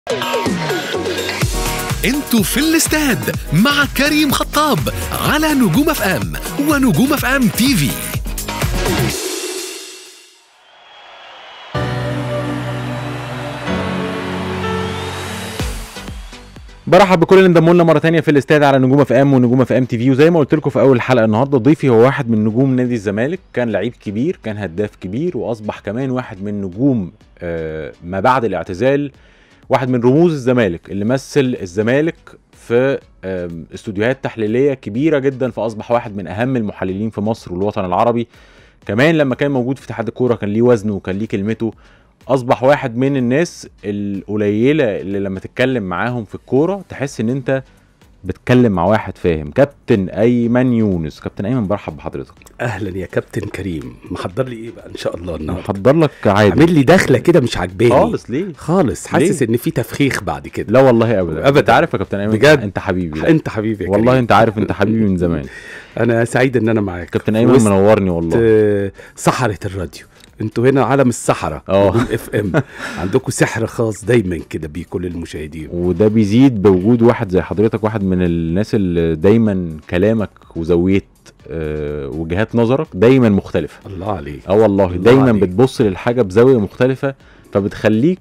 انتوا في الاستاد مع كريم خطاب على نجوم اف ام ونجوم اف ام تي في برحب بكل اللي انضموا لنا مره تانية في الاستاد على نجوم اف ام ونجوم اف ام تي في وزي ما قلت لكم في اول حلقه النهارده ضيفي هو واحد من نجوم نادي الزمالك كان لعيب كبير كان هداف كبير واصبح كمان واحد من نجوم آه، ما بعد الاعتزال واحد من رموز الزمالك اللي مثل الزمالك في آم، استوديوهات تحليليه كبيره جدا فاصبح واحد من اهم المحللين في مصر والوطن العربي كمان لما كان موجود في اتحاد الكوره كان ليه وزنه وكان ليه كلمته اصبح واحد من الناس القليله اللي لما تتكلم معاهم في الكوره تحس ان انت بتتكلم مع واحد فاهم كابتن ايمن يونس كابتن ايمن برحب بحضرتك اهلا يا كابتن كريم محضر لي ايه بقى ان شاء الله النهارده محضر لك عادي عامل لي دخله كده مش عجباني خالص ليه خالص حاسس ليه؟ ان في تفخيخ بعد كده لا والله ابدا أبداً. انت عارف يا كابتن ايمن بجد؟ انت حبيبي لا. انت حبيبي يا والله كريم. انت عارف انت حبيبي من زمان انا سعيد ان انا معاك كابتن في ايمن وسط، منورني والله آه، سحرة الراديو انتوا هنا عالم السحرة اه. نجوم اف ام عندكم سحر خاص دايما كده بيه كل المشاهدين وده بيزيد بوجود واحد زي حضرتك واحد من الناس اللي دايما كلامك وزاويه آه، وجهات نظرك دايما مختلفه الله عليك اه والله الله دايما عليك. بتبص للحاجه بزاويه مختلفه فبتخليك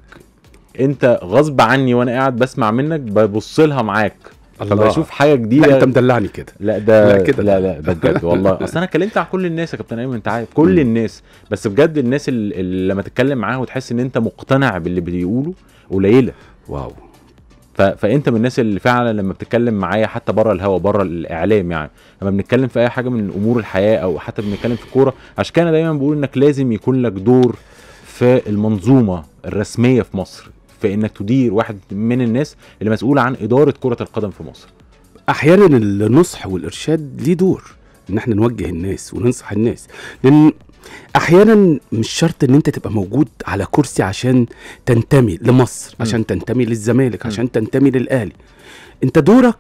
انت غصب عني وانا قاعد بسمع منك ببص لها معاك الله. فبشوف حاجه جديده لا انت مدلعني كده لا ده لا كده. لا لا ده بجد والله اصل انا اتكلمت عن كل الناس يا كابتن ايمن انت عارف كل مم. الناس بس بجد الناس اللي, اللي لما تتكلم معاها وتحس ان انت مقتنع باللي بيقوله قليله واو ف... فانت من الناس اللي فعلا لما بتتكلم معايا حتى بره الهوا بره الاعلام يعني لما بنتكلم في اي حاجه من امور الحياه او حتى بنتكلم في كوره عشان كده أنا دايما بقول انك لازم يكون لك دور في المنظومه الرسميه في مصر في انك تدير واحد من الناس اللي مسؤول عن اداره كره القدم في مصر احيانا النصح والارشاد ليه دور ان احنا نوجه الناس وننصح الناس لان احيانا مش شرط ان انت تبقى موجود على كرسي عشان تنتمي لمصر م. عشان تنتمي للزمالك م. عشان تنتمي للاهلي انت دورك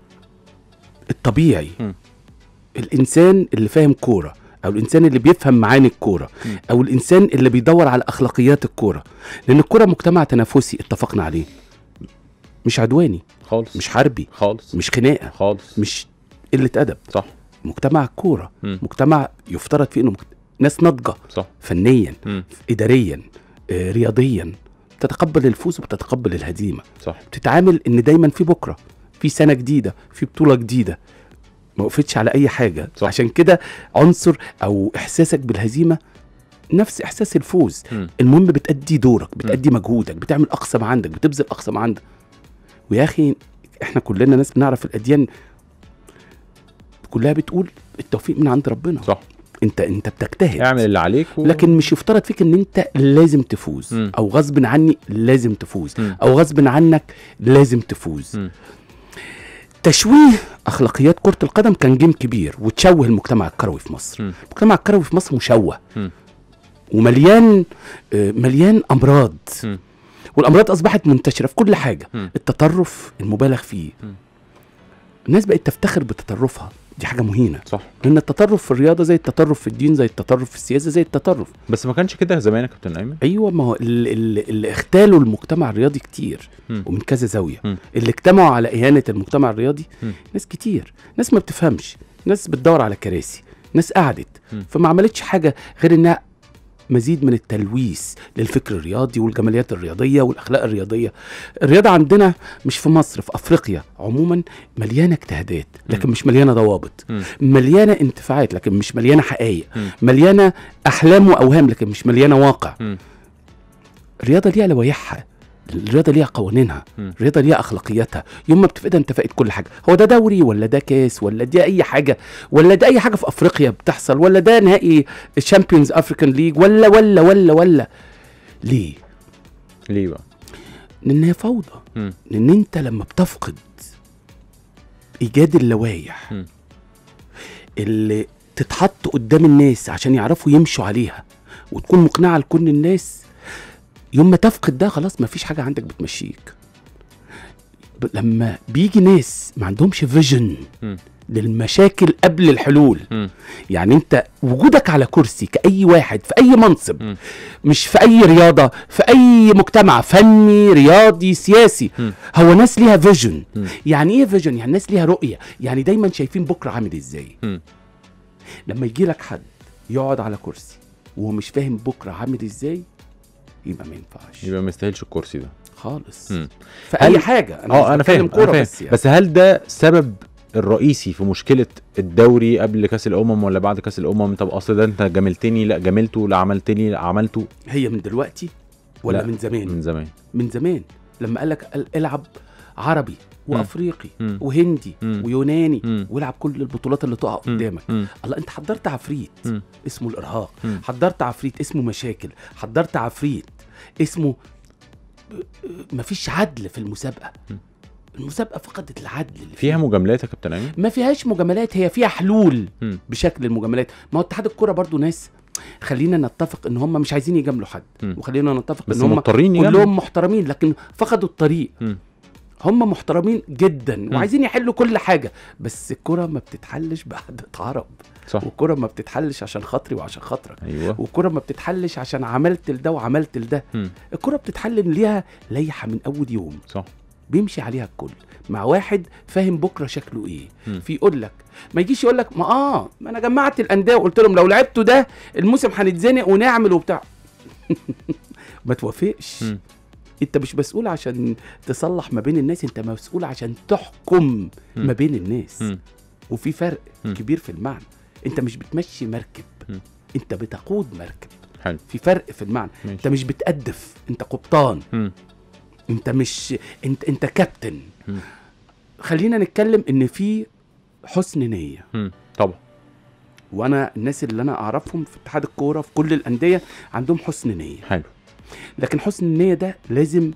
الطبيعي م. الانسان اللي فاهم كوره او الانسان اللي بيفهم معاني الكوره م. او الانسان اللي بيدور على اخلاقيات الكوره لان الكوره مجتمع تنافسي اتفقنا عليه مش عدواني خالص مش حربي خالص مش خناقه خالص مش قله ادب صح مجتمع كوره مم. مجتمع يفترض فيه انه مجت... ناس ناضجه صح فنيا مم. اداريا آه، رياضيا تتقبل الفوز وبتتقبل الهزيمه صح بتتعامل ان دايما في بكره في سنه جديده في بطوله جديده ما وقفتش على اي حاجه صح. عشان كده عنصر او احساسك بالهزيمه نفس احساس الفوز مم. المهم بتأدي دورك بتأدي مجهودك بتعمل اقصى ما عندك بتبذل اقصى ما عندك ويا اخي احنا كلنا ناس بنعرف الاديان كلها بتقول التوفيق من عند ربنا صح انت انت بتجتهد اعمل اللي عليك و... لكن مش يفترض فيك ان انت لازم تفوز مم. او غصب عني لازم تفوز مم. او غصب عنك لازم تفوز مم. تشويه اخلاقيات كره القدم كان جيم كبير وتشوه المجتمع الكروي في مصر مم. المجتمع الكروي في مصر مشوه مم. ومليان آه، مليان امراض مم. والامراض اصبحت منتشره في كل حاجه مم. التطرف المبالغ فيه مم. الناس بقت تفتخر بتطرفها دي حاجه مهينه صح لان التطرف في الرياضه زي التطرف في الدين زي التطرف في السياسه زي التطرف بس ما كانش كده زمان يا كابتن ايمن ايوه ما هو اللي, اللي, اللي اختالوا المجتمع الرياضي كتير مم. ومن كذا زاويه مم. اللي اجتمعوا على اهانه المجتمع الرياضي مم. ناس كتير ناس ما بتفهمش ناس بتدور على كراسي ناس قعدت مم. فما عملتش حاجه غير انها مزيد من التلويث للفكر الرياضي والجماليات الرياضيه والاخلاق الرياضيه الرياضه عندنا مش في مصر في افريقيا عموما مليانه اجتهادات لكن مم. مش مليانه ضوابط مم. مليانه انتفاعات لكن مش مليانه حقائق مم. مليانه احلام واوهام لكن مش مليانه واقع مم. الرياضه ليها لوائحها الرياضه ليها قوانينها مم. الرياضه ليها اخلاقياتها يوم ما بتفقدها انت فاقد كل حاجه هو ده دوري ولا ده كاس ولا دي اي حاجه ولا ده اي حاجه في افريقيا بتحصل ولا ده نهائي الشامبيونز افريكان ليج ولا ولا ولا ولا ليه ليه بقى لان هي فوضى مم. لان انت لما بتفقد ايجاد اللوائح مم. اللي تتحط قدام الناس عشان يعرفوا يمشوا عليها وتكون مقنعه لكل الناس يوم ما تفقد ده خلاص ما فيش حاجه عندك بتمشيك ب- لما بيجي ناس ما عندهمش فيجن مم. للمشاكل قبل الحلول مم. يعني انت وجودك على كرسي كأي واحد في أي منصب مم. مش في أي رياضة في أي مجتمع فني رياضي سياسي مم. هو ناس ليها فيجن مم. يعني ايه فيجن يعني ناس ليها رؤية يعني دايما شايفين بكرة عامل ازاي مم. لما يجي لك حد يقعد على كرسي وهو مش فاهم بكرة عامل ازاي يبقى ما ينفعش يبقى ما يستاهلش الكرسي ده خالص مم. في هل- اي حاجة انا اه مش انا بتكلم فاهم كورة انا فاهم بس يعني. بس هل ده سبب الرئيسي في مشكله الدوري قبل كاس الامم ولا بعد كاس الامم طب اصل ده انت جاملتني لا جاملته لا عملتني لا عملته هي من دلوقتي ولا لا، من زمان من زمان من زمان لما قال لك ال- العب عربي وافريقي مم. وهندي مم. ويوناني مم. والعب كل البطولات اللي تقع مم. قدامك مم. الله انت حضرت عفريت مم. اسمه الارهاق مم. حضرت عفريت اسمه مشاكل حضرت عفريت اسمه مفيش عدل في المسابقه مم. المسابقه فقدت العدل اللي فيها مجاملات يا كابتن امين ما فيهاش مجاملات هي فيها حلول مم. بشكل المجاملات ما هو اتحاد الكوره برضو ناس خلينا نتفق ان هم مش عايزين يجاملوا حد مم. وخلينا نتفق بس ان هم مضطرين يجاملوا. كلهم محترمين لكن فقدوا الطريق مم. هم محترمين جدا وعايزين يحلوا كل حاجه بس الكره ما بتتحلش بقعده عرب صح والكره ما بتتحلش عشان خاطري وعشان خاطرك ايوه والكره ما بتتحلش عشان عملت لده وعملت لده مم. الكره بتتحل إن ليها ليحه من اول يوم صح بيمشي عليها الكل مع واحد فاهم بكره شكله ايه مم. في يقول لك ما يجيش يقول لك ما اه ما انا جمعت الانديه وقلت لهم لو لعبتوا ده الموسم هنتزنق ونعمل وبتاع ما توافقش مم. انت مش مسؤول عشان تصلح ما بين الناس انت مسؤول عشان تحكم مم. ما بين الناس مم. وفي فرق مم. كبير في المعنى انت مش بتمشي مركب مم. انت بتقود مركب حلو في فرق في المعنى ماشي انت مش بتأدف انت قبطان مم. انت مش انت انت كابتن مم. خلينا نتكلم ان في حسن نيه مم. طبعا وانا الناس اللي انا اعرفهم في اتحاد الكوره في كل الانديه عندهم حسن نيه حلو لكن حسن النيه ده لازم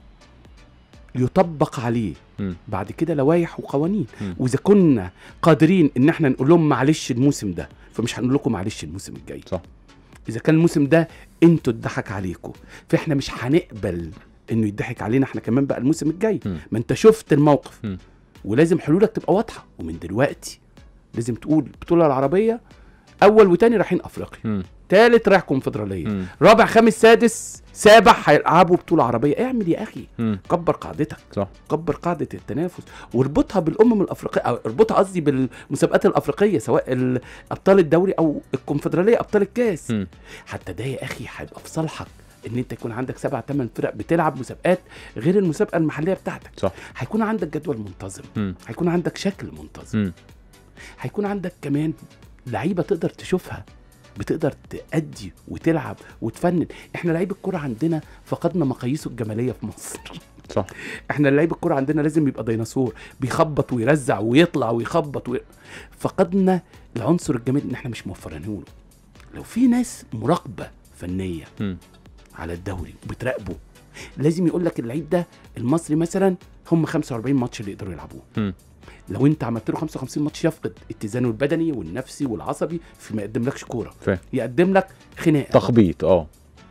يطبق عليه مم. بعد كده لوائح وقوانين مم. واذا كنا قادرين ان احنا نقول لهم معلش الموسم ده فمش هنقول لكم معلش الموسم الجاي صح اذا كان الموسم ده انتوا اتضحك عليكم فاحنا مش هنقبل انه يضحك علينا احنا كمان بقى الموسم الجاي مم. ما انت شفت الموقف مم. ولازم حلولك تبقى واضحه ومن دلوقتي لازم تقول البطوله العربيه اول وتاني رايحين افريقيا مم. تالت رايح كونفدراليه مم. رابع خامس سادس سابع هيلعبوا بطوله عربيه اعمل يا اخي مم. كبر قاعدتك صح كبر قاعده التنافس واربطها بالامم الافريقيه او اربطها قصدي بالمسابقات الافريقيه سواء ال- ابطال الدوري او الكونفدراليه ابطال الكاس مم. حتى ده يا اخي هيبقى في صالحك ان انت يكون عندك سبع ثمان فرق بتلعب مسابقات غير المسابقه المحليه بتاعتك صح هيكون عندك جدول منتظم مم. هيكون عندك شكل منتظم مم. هيكون عندك كمان لعيبه تقدر تشوفها بتقدر تأدي وتلعب وتفنن احنا لعيب الكرة عندنا فقدنا مقاييسه الجمالية في مصر صح احنا لعيب الكرة عندنا لازم يبقى ديناصور بيخبط ويرزع ويطلع ويخبط وي... فقدنا العنصر الجميل ان احنا مش موفرينه له لو في ناس مراقبة فنية مم. على الدوري وبتراقبه لازم يقول لك اللعيب ده المصري مثلا هم 45 ماتش اللي يقدروا يلعبوه مم. لو انت عملت له 55 ماتش يفقد اتزانه البدني والنفسي والعصبي فما يقدملكش كوره فاهم يقدم لك خناقه تخبيط اه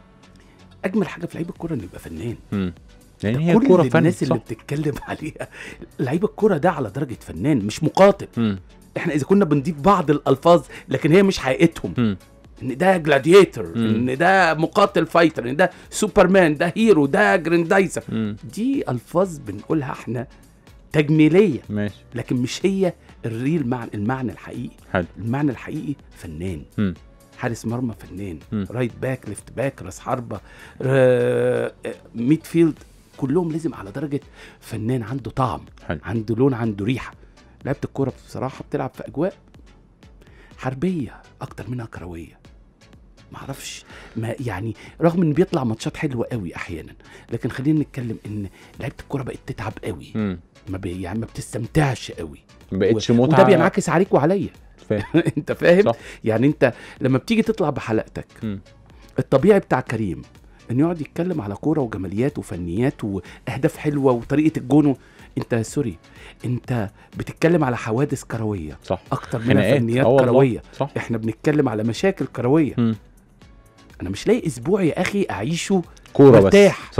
اجمل حاجه في لعيب الكوره انه يبقى فنان مم. يعني هي كل الكوره فن الناس اللي صح بتتكلم عليها لعيب الكوره ده على درجه فنان مش مقاتل مم. احنا اذا كنا بنضيف بعض الالفاظ لكن هي مش حقيقتهم مم. ان ده جلاديتور مم. ان ده مقاتل فايتر ان ده سوبرمان ده هيرو ده جريندايزر مم. دي الفاظ بنقولها احنا تجميليه ماشي لكن مش هي الريل معنى المعنى الحقيقي حلو المعنى الحقيقي فنان مم. حارس مرمى فنان مم. رايت باك ليفت باك راس حربه آه، ميد فيلد كلهم لازم على درجه فنان عنده طعم حلو عنده لون عنده ريحه لعبه الكوره بصراحه بتلعب في اجواء حربيه اكتر منها كرويه معرفش ما يعني رغم ان بيطلع ماتشات حلوه قوي احيانا لكن خلينا نتكلم ان لعيبه الكوره بقت تتعب قوي مم. ما بي يعني ما بتستمتعش قوي ما بقتش و- متعه وده بينعكس عليك وعليا فاهم انت فاهم صح. يعني انت لما بتيجي تطلع بحلقتك مم. الطبيعي بتاع كريم انه يقعد يتكلم على كوره وجماليات وفنيات واهداف حلوه وطريقه الجون و- انت سوري انت بتتكلم على حوادث كرويه صح اكتر من خناقات فنيات آه والله. كرويه صح احنا بنتكلم على مشاكل كرويه مم. انا مش لاقي اسبوع يا اخي اعيشه كوره بس مرتاح. صح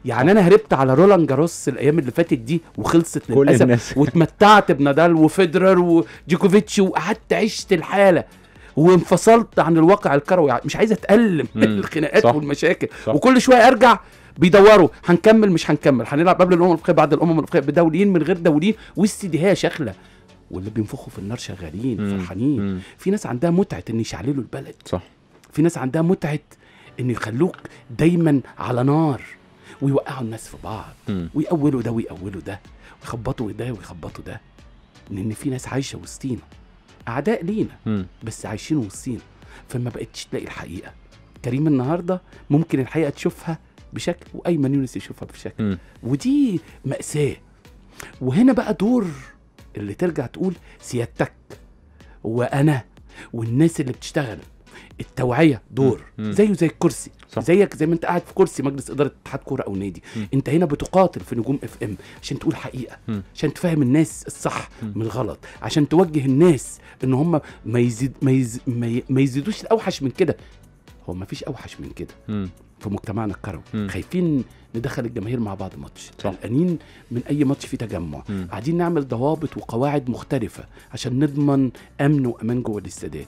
يعني انا هربت على رولان جاروس الايام اللي فاتت دي وخلصت كل للاسف الناس واتمتعت بنادال وفيدرر وجوكوفيتش وقعدت عشت الحاله وانفصلت عن الواقع الكروي مش عايز اتالم من مم. الخناقات صح. والمشاكل صح. وكل شويه ارجع بيدوروا هنكمل مش هنكمل هنلعب قبل الامم الافريقيه بعد الامم الافريقيه بدوليين من غير دوليين واستدهاء شغله واللي بينفخوا في النار شغالين مم. فرحانين مم. في ناس عندها متعه ان يشعللوا البلد صح في ناس عندها متعه ان يخلوك دايما على نار ويوقعوا الناس في بعض مم. ويقولوا ده ويقولوا ده ويخبطوا ده ويخبطوا ده لان في ناس عايشه وسطينا اعداء لينا مم. بس عايشين وسطينا فما بقتش تلاقي الحقيقه كريم النهارده ممكن الحقيقه تشوفها بشكل وايمن يونس يشوفها بشكل مم. ودي مأساة وهنا بقى دور اللي ترجع تقول سيادتك وانا والناس اللي بتشتغل التوعية دور مم. زيه زي الكرسي صح. زيك زي ما انت قاعد في كرسي مجلس اداره اتحاد كوره او نادي مم. انت هنا بتقاتل في نجوم اف ام عشان تقول حقيقه مم. عشان تفهم الناس الصح مم. من الغلط عشان توجه الناس ان هم ما يزيد ما, يز ما, ي... ما يزيدوش الاوحش من كده هو ما فيش اوحش من كده مم. في مجتمعنا الكروي مم. خايفين ندخل الجماهير مع بعض ماتش صح. قلقانين من اي ماتش فيه تجمع مم. قاعدين نعمل ضوابط وقواعد مختلفه عشان نضمن امن وامان جوه الاستادات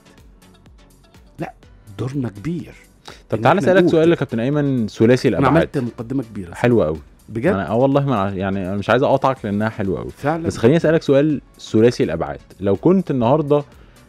لا دورنا كبير طب إن تعالى إحنا اسالك نقول. سؤال يا كابتن ايمن ثلاثي انا الابعاد عملت مقدمه كبيره حلوه قوي بجد انا اه والله ما يعني انا مش عايز اقاطعك لانها حلوه قوي فعلا بس خليني اسالك سؤال ثلاثي الابعاد لو كنت النهارده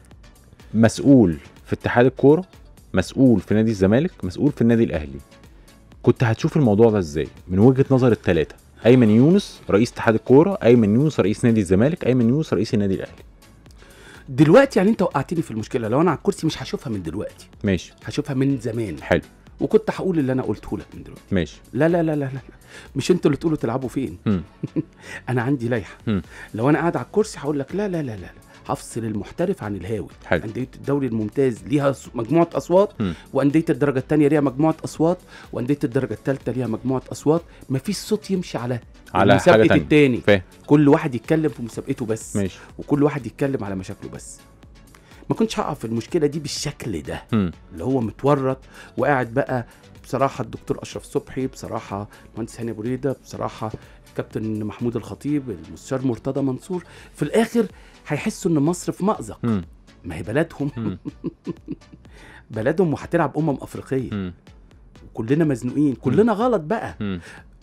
مسؤول في اتحاد الكوره مسؤول في نادي الزمالك مسؤول في النادي الاهلي كنت هتشوف الموضوع ده ازاي من وجهه نظر الثلاثه ايمن يونس رئيس اتحاد الكوره ايمن يونس رئيس نادي الزمالك ايمن يونس رئيس النادي الاهلي دلوقتي يعني انت وقعتني في المشكله لو انا على الكرسي مش هشوفها من دلوقتي ماشي هشوفها من زمان حلو وكنت هقول اللي انا قلته لك من دلوقتي ماشي لا لا لا لا لا مش انتوا اللي تقولوا تلعبوا فين مم. انا عندي لائحه مم. لو انا قاعد على الكرسي هقول لك لا لا لا لا لا. هفصل المحترف عن الهاوي حلو انديه الدوري الممتاز ليها ص- مجموعه اصوات مم. وانديه الدرجه الثانيه ليها مجموعه اصوات وانديه الدرجه الثالثه ليها مجموعه اصوات مفيش صوت يمشي على على حاجه مسابقه تانية التاني فاهم كل واحد يتكلم في مسابقته بس ماشي وكل واحد يتكلم على مشاكله بس ما كنتش هقع في المشكله دي بالشكل ده مم. اللي هو متورط وقاعد بقى بصراحه الدكتور اشرف صبحي بصراحه المهندس هاني ابو ريده بصراحه الكابتن محمود الخطيب المستشار مرتضى منصور في الاخر هيحسوا ان مصر في مأزق مم. ما هي بلدهم مم. بلدهم وهتلعب امم افريقيه مم. كلنا مزنوقين كلنا غلط بقى مم.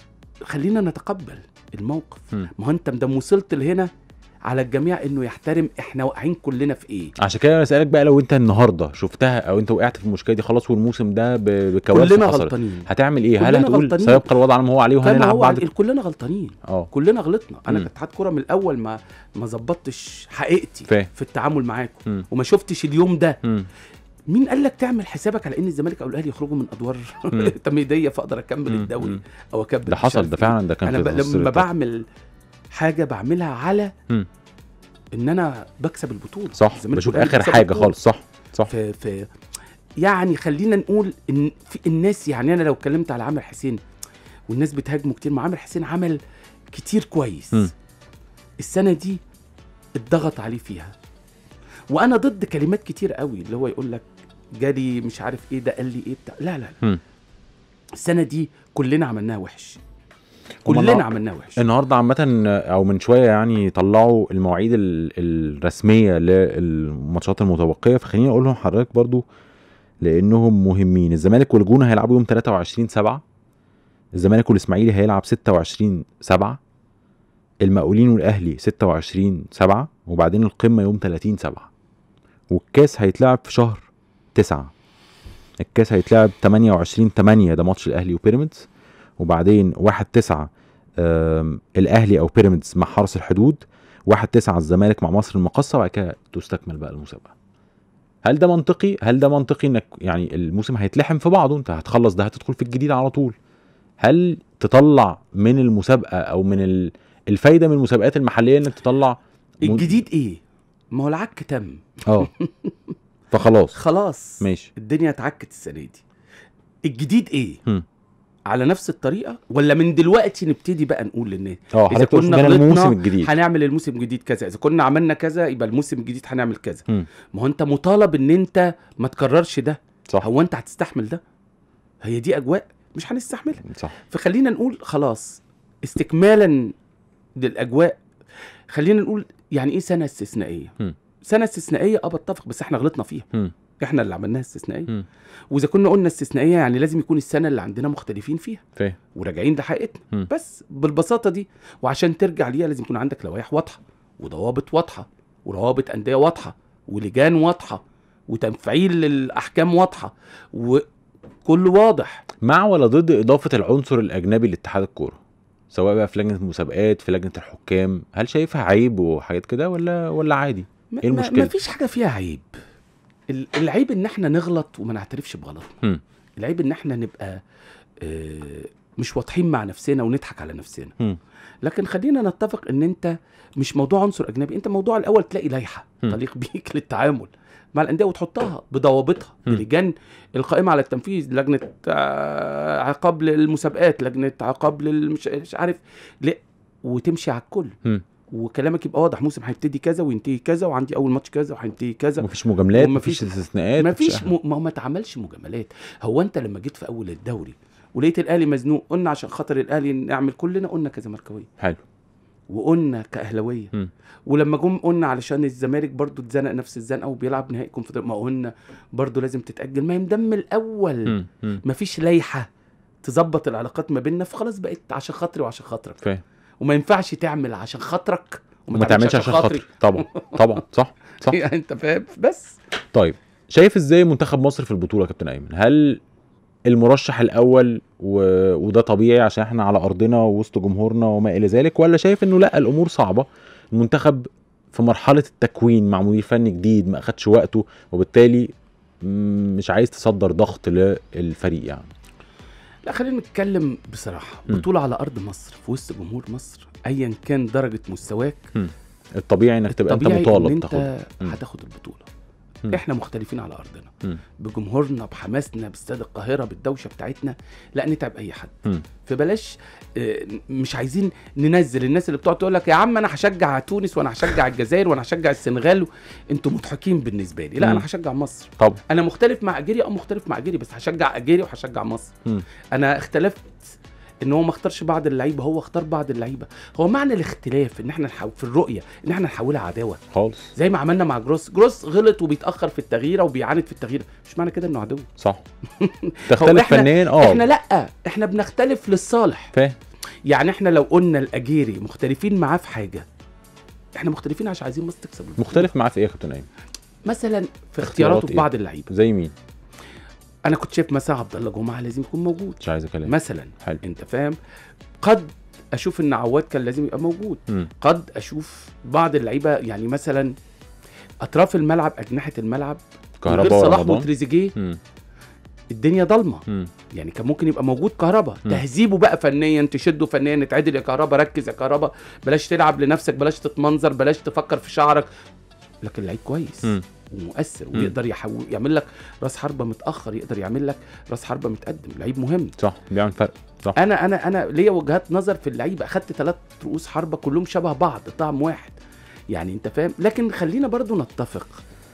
خلينا نتقبل الموقف مم. ما هو انت مدام وصلت لهنا على الجميع انه يحترم احنا واقعين كلنا في ايه عشان كده انا اسالك بقى لو انت النهارده شفتها او انت وقعت في المشكله دي خلاص والموسم ده ب- بكوارث كلنا حصلت غلطانين هتعمل ايه هل كلنا هتقول غلطانين. سيبقى الوضع على ما هو عليه كما وهنلعب هو بعد عن- كلنا غلطانين اه كلنا غلطنا انا مم. كاتحاد كوره من الاول ما ما ظبطتش حقيقتي فاهم في التعامل معاكم مم. وما شفتش اليوم ده مم. مين قال لك تعمل حسابك على ان الزمالك او الاهلي يخرجوا من ادوار مم. تمهيديه فاقدر اكمل مم. الدوري مم. او اكمل ده مش حصل عارف ده إيه. فعلا ده كان انا في ب... النص لما اللي فات. بعمل حاجه بعملها على مم. ان انا بكسب البطوله صح الزمالك بشوف والأهلي اخر بيكسبوا حاجه البطولة. خالص صح صح في في يعني خلينا نقول ان في الناس يعني انا لو اتكلمت على عامر حسين والناس بتهاجمه كتير ما عامر حسين عمل كتير كويس مم. السنه دي اتضغط عليه فيها وانا ضد كلمات كتير قوي اللي هو يقول لك جالي مش عارف ايه ده قال لي ايه بتاع لا لا, لا. مم. السنه دي كلنا عملناها وحش هما كلنا النهار- عملناها وحش النهارده عامة او من شوية يعني طلعوا المواعيد ال- الرسمية للماتشات المتبقية فخليني اقول لهم حضرتك برضو لانهم مهمين الزمالك والجونة هيلعبوا يوم 23 7 الزمالك والاسماعيلي هيلعب 26 7 المقاولين والاهلي 26 7 وبعدين القمة يوم 30 7 والكاس هيتلعب في شهر 9 الكاس هيتلعب 28 8 ده ماتش الاهلي وبيراميدز وبعدين 1 9 آم، الاهلي او بيراميدز مع حرس الحدود 1 9 الزمالك مع مصر المقاصه وبعد كده تستكمل بقى المسابقه هل ده منطقي هل ده منطقي انك يعني الموسم هيتلحم في بعضه انت هتخلص ده هتدخل في الجديد على طول هل تطلع من المسابقه او من ال- الفايده من المسابقات المحليه انك تطلع م- الجديد ايه ما هو العك تم اه فخلاص خلاص ماشي الدنيا اتعكت السنه دي الجديد ايه هم. على نفس الطريقه ولا من دلوقتي نبتدي بقى نقول للناس اه اذا حضرتك تقصد كنا هنا غلطنا الموسم الجديد هنعمل الموسم الجديد كذا اذا كنا عملنا كذا يبقى الموسم الجديد هنعمل كذا هم. ما هو انت مطالب ان انت ما تكررش ده صح هو انت هتستحمل ده هي دي اجواء مش هنستحملها صح فخلينا نقول خلاص استكمالا للاجواء خلينا نقول يعني ايه سنه استثنائيه مم. سنه استثنائيه اه بتفق بس احنا غلطنا فيها مم. احنا اللي عملناها استثنائيه مم. واذا كنا قلنا استثنائيه يعني لازم يكون السنه اللي عندنا مختلفين فيها فاهم وراجعين لحقيقتنا مم. بس بالبساطه دي وعشان ترجع ليها لازم يكون عندك لوائح واضحه وضوابط واضحه وروابط انديه واضحه ولجان واضحه وتفعيل للاحكام واضحه وكل واضح مع ولا ضد اضافه العنصر الاجنبي لاتحاد الكوره سواء بقى في لجنه المسابقات في لجنه الحكام هل شايفها عيب وحاجات كده ولا ولا عادي ما- إيه ما- المشكلة؟ ما فيش حاجه فيها عيب ال- العيب ان احنا نغلط وما نعترفش بغلطنا مم. العيب ان احنا نبقى آه، مش واضحين مع نفسنا ونضحك على نفسنا مم. لكن خلينا نتفق ان انت مش موضوع عنصر اجنبي انت موضوع الاول تلاقي لائحه مم. تليق بيك للتعامل مع الانديه وتحطها بضوابطها مم. بلجان القائمه على التنفيذ لجنه آه، عقاب للمسابقات لجنه عقاب للمش مش عارف لا وتمشي على الكل مم. وكلامك يبقى واضح موسم هيبتدي كذا وينتهي كذا وعندي اول ماتش كذا وهينتهي كذا مفيش مجاملات ومفيش- مفيش استثناءات ما فيش أي- م... ما هو ما اتعملش مجاملات هو انت لما جيت في اول الدوري ولقيت الاهلي مزنوق قلنا عشان خاطر الاهلي نعمل كلنا قلنا كزملكاويه حلو وقلنا كاهلاويه مم. ولما جم قلنا علشان الزمالك برضو اتزنق نفس الزنقه وبيلعب نهائي كونفدراليه ما قلنا برضو لازم تتاجل ما يمدم من الاول مم. مم. ما فيش لائحه تظبط العلاقات ما بيننا فخلاص بقيت عشان خاطري وعشان خاطرك فاهم وما ينفعش تعمل عشان خاطرك وما تعملش عشان خاطري طبعا طبعا صح صح يعني انت فاهم بس طيب شايف ازاي منتخب مصر في البطوله يا كابتن ايمن هل المرشح الاول و... وده طبيعي عشان احنا على ارضنا ووسط جمهورنا وما الى ذلك ولا شايف انه لا الامور صعبه المنتخب في مرحله التكوين مع مدير فني جديد ما اخدش وقته وبالتالي مم، مش عايز تصدر ضغط للفريق يعني لا خلينا نتكلم بصراحه مم. بطوله على ارض مصر في وسط جمهور مصر ايا كان درجه مستواك الطبيعي انك تبقى انت الطبيعي مطالب ان تاخدها انت مم. هتاخد البطوله مم. احنا مختلفين على ارضنا مم. بجمهورنا بحماسنا باستاد القاهره بالدوشه بتاعتنا لا نتعب اي حد مم. فبلاش آه، مش عايزين ننزل الناس اللي بتقعد تقول لك يا عم انا هشجع تونس وانا هشجع الجزائر وانا هشجع السنغال انتوا مضحكين بالنسبه لي لا مم. انا هشجع مصر طبعا انا مختلف مع اجيري اه مختلف مع اجيري بس هشجع اجيري وهشجع مصر مم. انا اختلفت ان هو ما اختارش بعض اللعيبه هو اختار بعض اللعيبه هو معنى الاختلاف ان احنا نحاول في الرؤيه ان احنا نحولها عداوه خالص زي ما عملنا مع جروس جروس غلط وبيتاخر في التغيير وبيعاند في التغيير مش معنى كده انه عدو صح هو تختلف إحنا- فنيا اه احنا لا احنا بنختلف للصالح فاهم يعني احنا لو قلنا الاجيري مختلفين معاه في حاجه احنا مختلفين عشان عايزين مصر تكسب البطولة. مختلف معاه في ايه يا كابتن ايمن مثلا في اختيارات اختياراته في إيه؟ بعض اللعيبه زي مين انا كنت شايف مثلا عبد الله جمعه لازم يكون موجود مش عايز اكلم مثلا حلو انت فاهم قد اشوف ان عواد كان لازم يبقى موجود مم. قد اشوف بعض اللعيبه يعني مثلا اطراف الملعب اجنحه الملعب كهرباء غير صلاح ورمضان وتريزيجيه مم. الدنيا ضلمه مم. يعني كان ممكن يبقى موجود كهربا مم. تهذيبه بقى فنيا تشده فنيا اتعدل يا كهربا ركز يا كهربا بلاش تلعب لنفسك بلاش تتمنظر بلاش تفكر في شعرك لكن لعيب كويس مم. ومؤثر مم. ويقدر يحول يعمل لك راس حربه متاخر يقدر يعمل لك راس حربه متقدم لعيب مهم صح بيعمل فرق صح انا انا انا ليا وجهات نظر في اللعيبه اخدت ثلاث رؤوس حربه كلهم شبه بعض طعم واحد يعني انت فاهم لكن خلينا برضو نتفق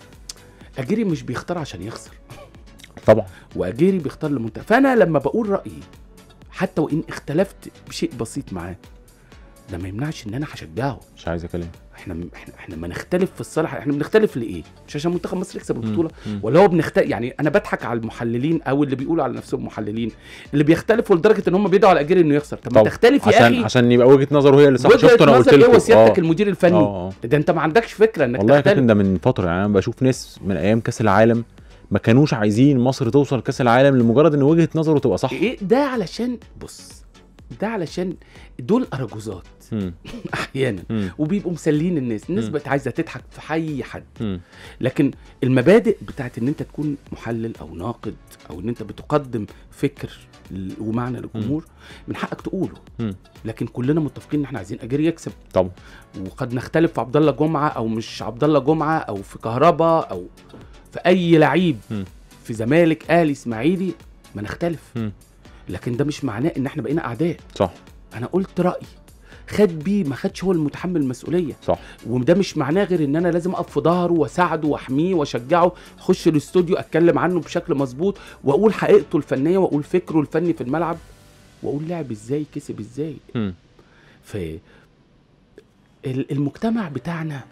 اجيري مش بيختار عشان يخسر طبعا واجيري بيختار لمنتخب فانا لما بقول رايي حتى وان اختلفت بشيء بسيط معاه ده ما يمنعش ان انا هشجعه مش عايز اكلم احنا احنا احنا ما نختلف في الصالح احنا بنختلف لايه مش عشان منتخب مصر يكسب البطوله مم. ولا هو بنختلف يعني انا بضحك على المحللين او اللي بيقولوا على نفسهم محللين اللي بيختلفوا لدرجه ان هم بيدعوا على اجيري انه يخسر طب ما طب تختلف يا عشان اخي عشان يبقى وجهه نظره هي اللي صح وجهة شفت انا قلت نظر ايه لكم وسيادتك آه. المدير الفني اه اه ده انت ما عندكش فكره انك والله يا تختلف كابتن ده من فتره يعني انا بشوف ناس من ايام كاس العالم ما كانوش عايزين مصر توصل كاس العالم لمجرد ان وجهه نظره تبقى صح ايه ده علشان بص ده علشان دول اراجوزات مم. احيانا مم. وبيبقوا مسلين الناس الناس مم. بقت عايزه تضحك في اي حد مم. لكن المبادئ بتاعت ان انت تكون محلل او ناقد او ان انت بتقدم فكر ل- ومعنى للجمهور من حقك تقوله مم. لكن كلنا متفقين ان احنا عايزين اجير يكسب طبعا وقد نختلف في عبد الله جمعه او مش عبد الله جمعه او في كهربا او في اي لعيب مم. في زمالك اهلي اسماعيلي ما نختلف مم. لكن ده مش معناه ان احنا بقينا اعداء صح انا قلت رايي خد بيه ما خدش هو المتحمل المسؤوليه صح وده مش معناه غير ان انا لازم اقف في ظهره واساعده واحميه واشجعه اخش الاستوديو اتكلم عنه بشكل مظبوط واقول حقيقته الفنيه واقول فكره الفني في الملعب واقول لعب ازاي كسب ازاي مم. ف ال- المجتمع بتاعنا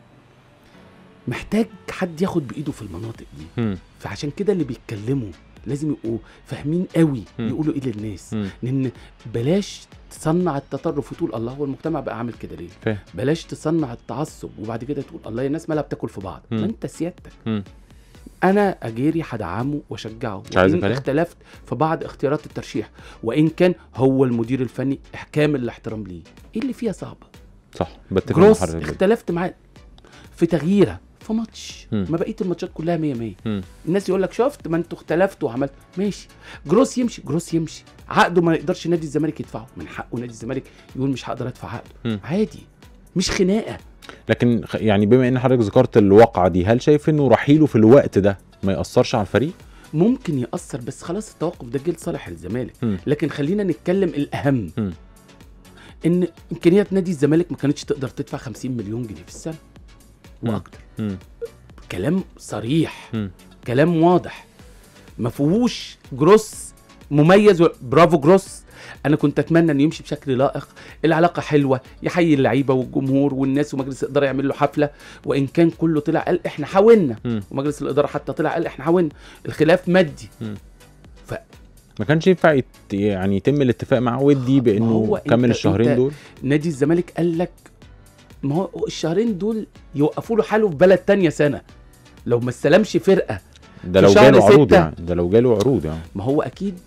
محتاج حد ياخد بايده في المناطق دي مم. فعشان كده اللي بيتكلموا لازم يبقوا فاهمين قوي مم. يقولوا ايه للناس مم. لان بلاش تصنع التطرف وتقول الله هو المجتمع بقى عامل كده ليه فاهم بلاش تصنع التعصب وبعد كده تقول الله يا الناس مالها بتاكل في بعض مم. ما انت سيادتك مم. انا اجيري هدعمه واشجعه مش عايز وان كلام. اختلفت في بعض اختيارات الترشيح وان كان هو المدير الفني كامل الاحترام ليه ايه اللي فيها صعبه صح بتفق مع جروس حضرتك جدا. اختلفت معاه في تغييره في ماتش مم. ما بقيه الماتشات كلها 100 100 مم. الناس يقول لك شفت ما انتوا اختلفتوا وعملت ماشي جروس يمشي جروس يمشي عقده ما يقدرش نادي الزمالك يدفعه من حقه نادي الزمالك يقول مش هقدر ادفع عقده مم. عادي مش خناقه لكن خ- يعني بما ان حضرتك ذكرت الواقعه دي هل شايف انه رحيله في الوقت ده ما ياثرش على الفريق ممكن ياثر بس خلاص التوقف ده جه لصالح الزمالك مم. لكن خلينا نتكلم الاهم مم. ان امكانيات نادي الزمالك ما كانتش تقدر تدفع 50 مليون جنيه في السنه مم. واكتر مم. كلام صريح مم. كلام واضح ما فيهوش جروس مميز و... برافو جروس انا كنت اتمنى انه يمشي بشكل لائق العلاقه حلوه يحيي اللعيبه والجمهور والناس ومجلس الاداره يعمل له حفله وان كان كله طلع قال احنا حاولنا مم. ومجلس الاداره حتى طلع قال احنا حاولنا الخلاف مادي ما كانش ينفع يت... يعني يتم الاتفاق معاه ودي ما بانه هو كمل أنت- الشهرين أنت دول نادي الزمالك قال لك ما هو الشهرين دول يوقفوا له حاله في بلد تانية سنه لو ما استلمش فرقه ده في لو شهر جاله عروض ستة. يعني ده لو جاله عروض يعني ما هو اكيد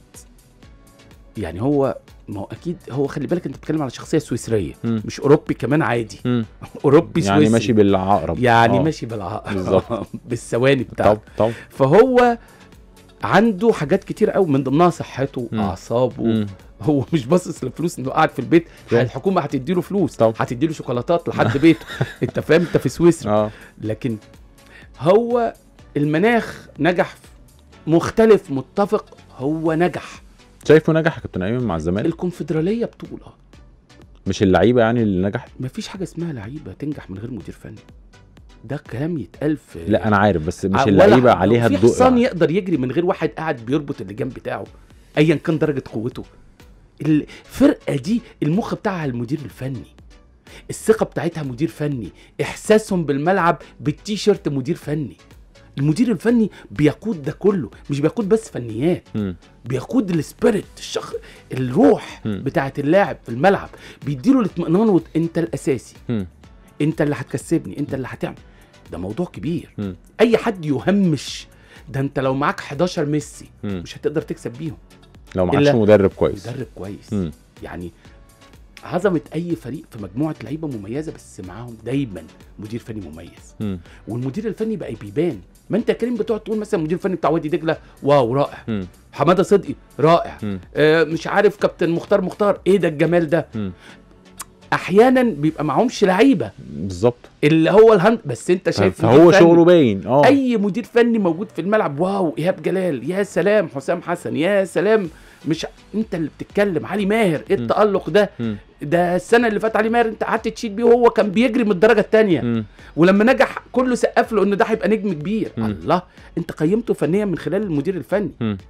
يعني هو ما هو اكيد هو خلي بالك انت بتتكلم على شخصيه سويسريه مم. مش اوروبي كمان عادي مم. اوروبي يعني سويسري ماشي بالعقرب يعني آه. ماشي بالعقل بالظبط. بالثواني بتاعته طب طب فهو عنده حاجات كتير قوي من ضمنها صحته مم. اعصابه مم. هو مش باصص للفلوس انه قاعد في البيت طبعا. الحكومه هتديله فلوس طبعا. هتديله شوكولاتات لحد بيته انت فاهم انت في سويسرا اه لكن هو المناخ نجح مختلف متفق هو نجح شايفه نجح يا كابتن ايمن مع الزمالك الكونفدراليه بطوله مش اللعيبه يعني اللي نجحت مفيش حاجه اسمها لعيبه تنجح من غير مدير فني ده كلام يتقال في لا انا عارف بس مش ولا اللعيبه حاجة. عليها في الضوء حصان يقدر يجري من غير واحد قاعد بيربط اللجام بتاعه ايا كان درجه قوته الفرقه دي المخ بتاعها المدير الفني الثقه بتاعتها مدير فني احساسهم بالملعب بالتيشيرت مدير فني المدير الفني بيقود ده كله مش بيقود بس فنيات مم. بيقود السبيريت الشخ... الروح مم. بتاعه اللاعب في الملعب بيديله الاطمئنان وت... انت الاساسي مم. انت اللي هتكسبني انت اللي هتعمل ده موضوع كبير مم. اي حد يهمش ده انت لو معاك 11 ميسي مم. مش هتقدر تكسب بيهم لو معكش إلا- مدرب كويس مدرب كويس مم. يعني عظمه اي فريق في مجموعه لعيبه مميزه بس معاهم دايما مدير فني مميز مم. والمدير الفني بقى بيبان ما انت يا كريم بتقعد تقول مثلا المدير الفني بتاع وادي دجله واو رائع مم. حماده صدقي رائع مم. آه مش عارف كابتن مختار مختار ايه ده الجمال ده مم. احيانا بيبقى معهمش لعيبه بالظبط اللي هو الهند بس انت شايف فهو مدير فني. شغله باين اه اي مدير فني موجود في الملعب واو ايهاب جلال يا سلام حسام حسن يا سلام مش انت اللي بتتكلم علي ماهر ايه م. التالق ده مم. ده السنه اللي فاتت علي ماهر انت قعدت تشيد بيه وهو كان بيجري من الدرجه الثانيه مم. ولما نجح كله سقف له ان ده هيبقى نجم كبير م. الله انت قيمته فنيا من خلال المدير الفني مم.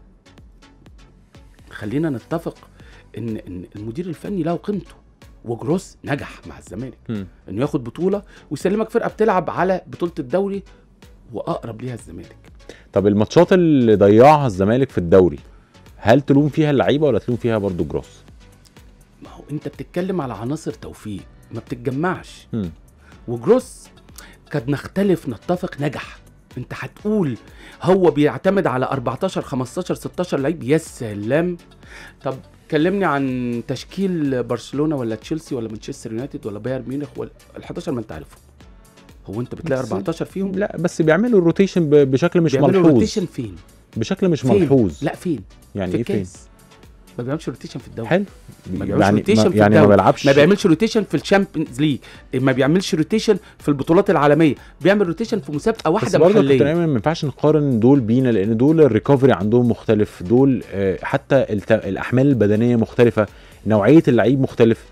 خلينا نتفق ان ان المدير الفني له قيمته وجروس نجح مع الزمالك مم. انه ياخد بطوله ويسلمك فرقه بتلعب على بطوله الدوري واقرب ليها الزمالك طب الماتشات اللي ضيعها الزمالك في الدوري هل تلوم فيها اللعيبه ولا تلوم فيها برضو جروس ما هو انت بتتكلم على عناصر توفيق ما بتتجمعش مم. وجروس قد نختلف نتفق نجح انت هتقول هو بيعتمد على 14 15 16 لعيب يا سلام طب كلمني عن تشكيل برشلونه ولا تشيلسي ولا مانشستر يونايتد ولا بايرن ميونخ ولا ال 11 ما انت عارفهم هو انت بتلاقي بس- 14 فيهم لا بس بيعملوا الروتيشن ب- بشكل مش بيعملوا ملحوظ روتيشن فين؟ بشكل مش فين؟ ملحوظ لا فين؟ يعني في ايه فين الكاس ما بيعملش روتيشن في الدوري حلو ما بيعملش يعني روتيشن ما في يعني ما الدوري. بيلعبش ما بيعملش روتيشن في الشامبيونز ليج ما بيعملش روتيشن في البطولات العالميه بيعمل روتيشن في مسابقه بس واحده برضه يا كابتن محليه ايمن ما ينفعش نقارن دول بينا لان دول الريكفري عندهم مختلف دول آه، حتى الت- الاحمال البدنيه مختلفه نوعيه اللعيب مختلف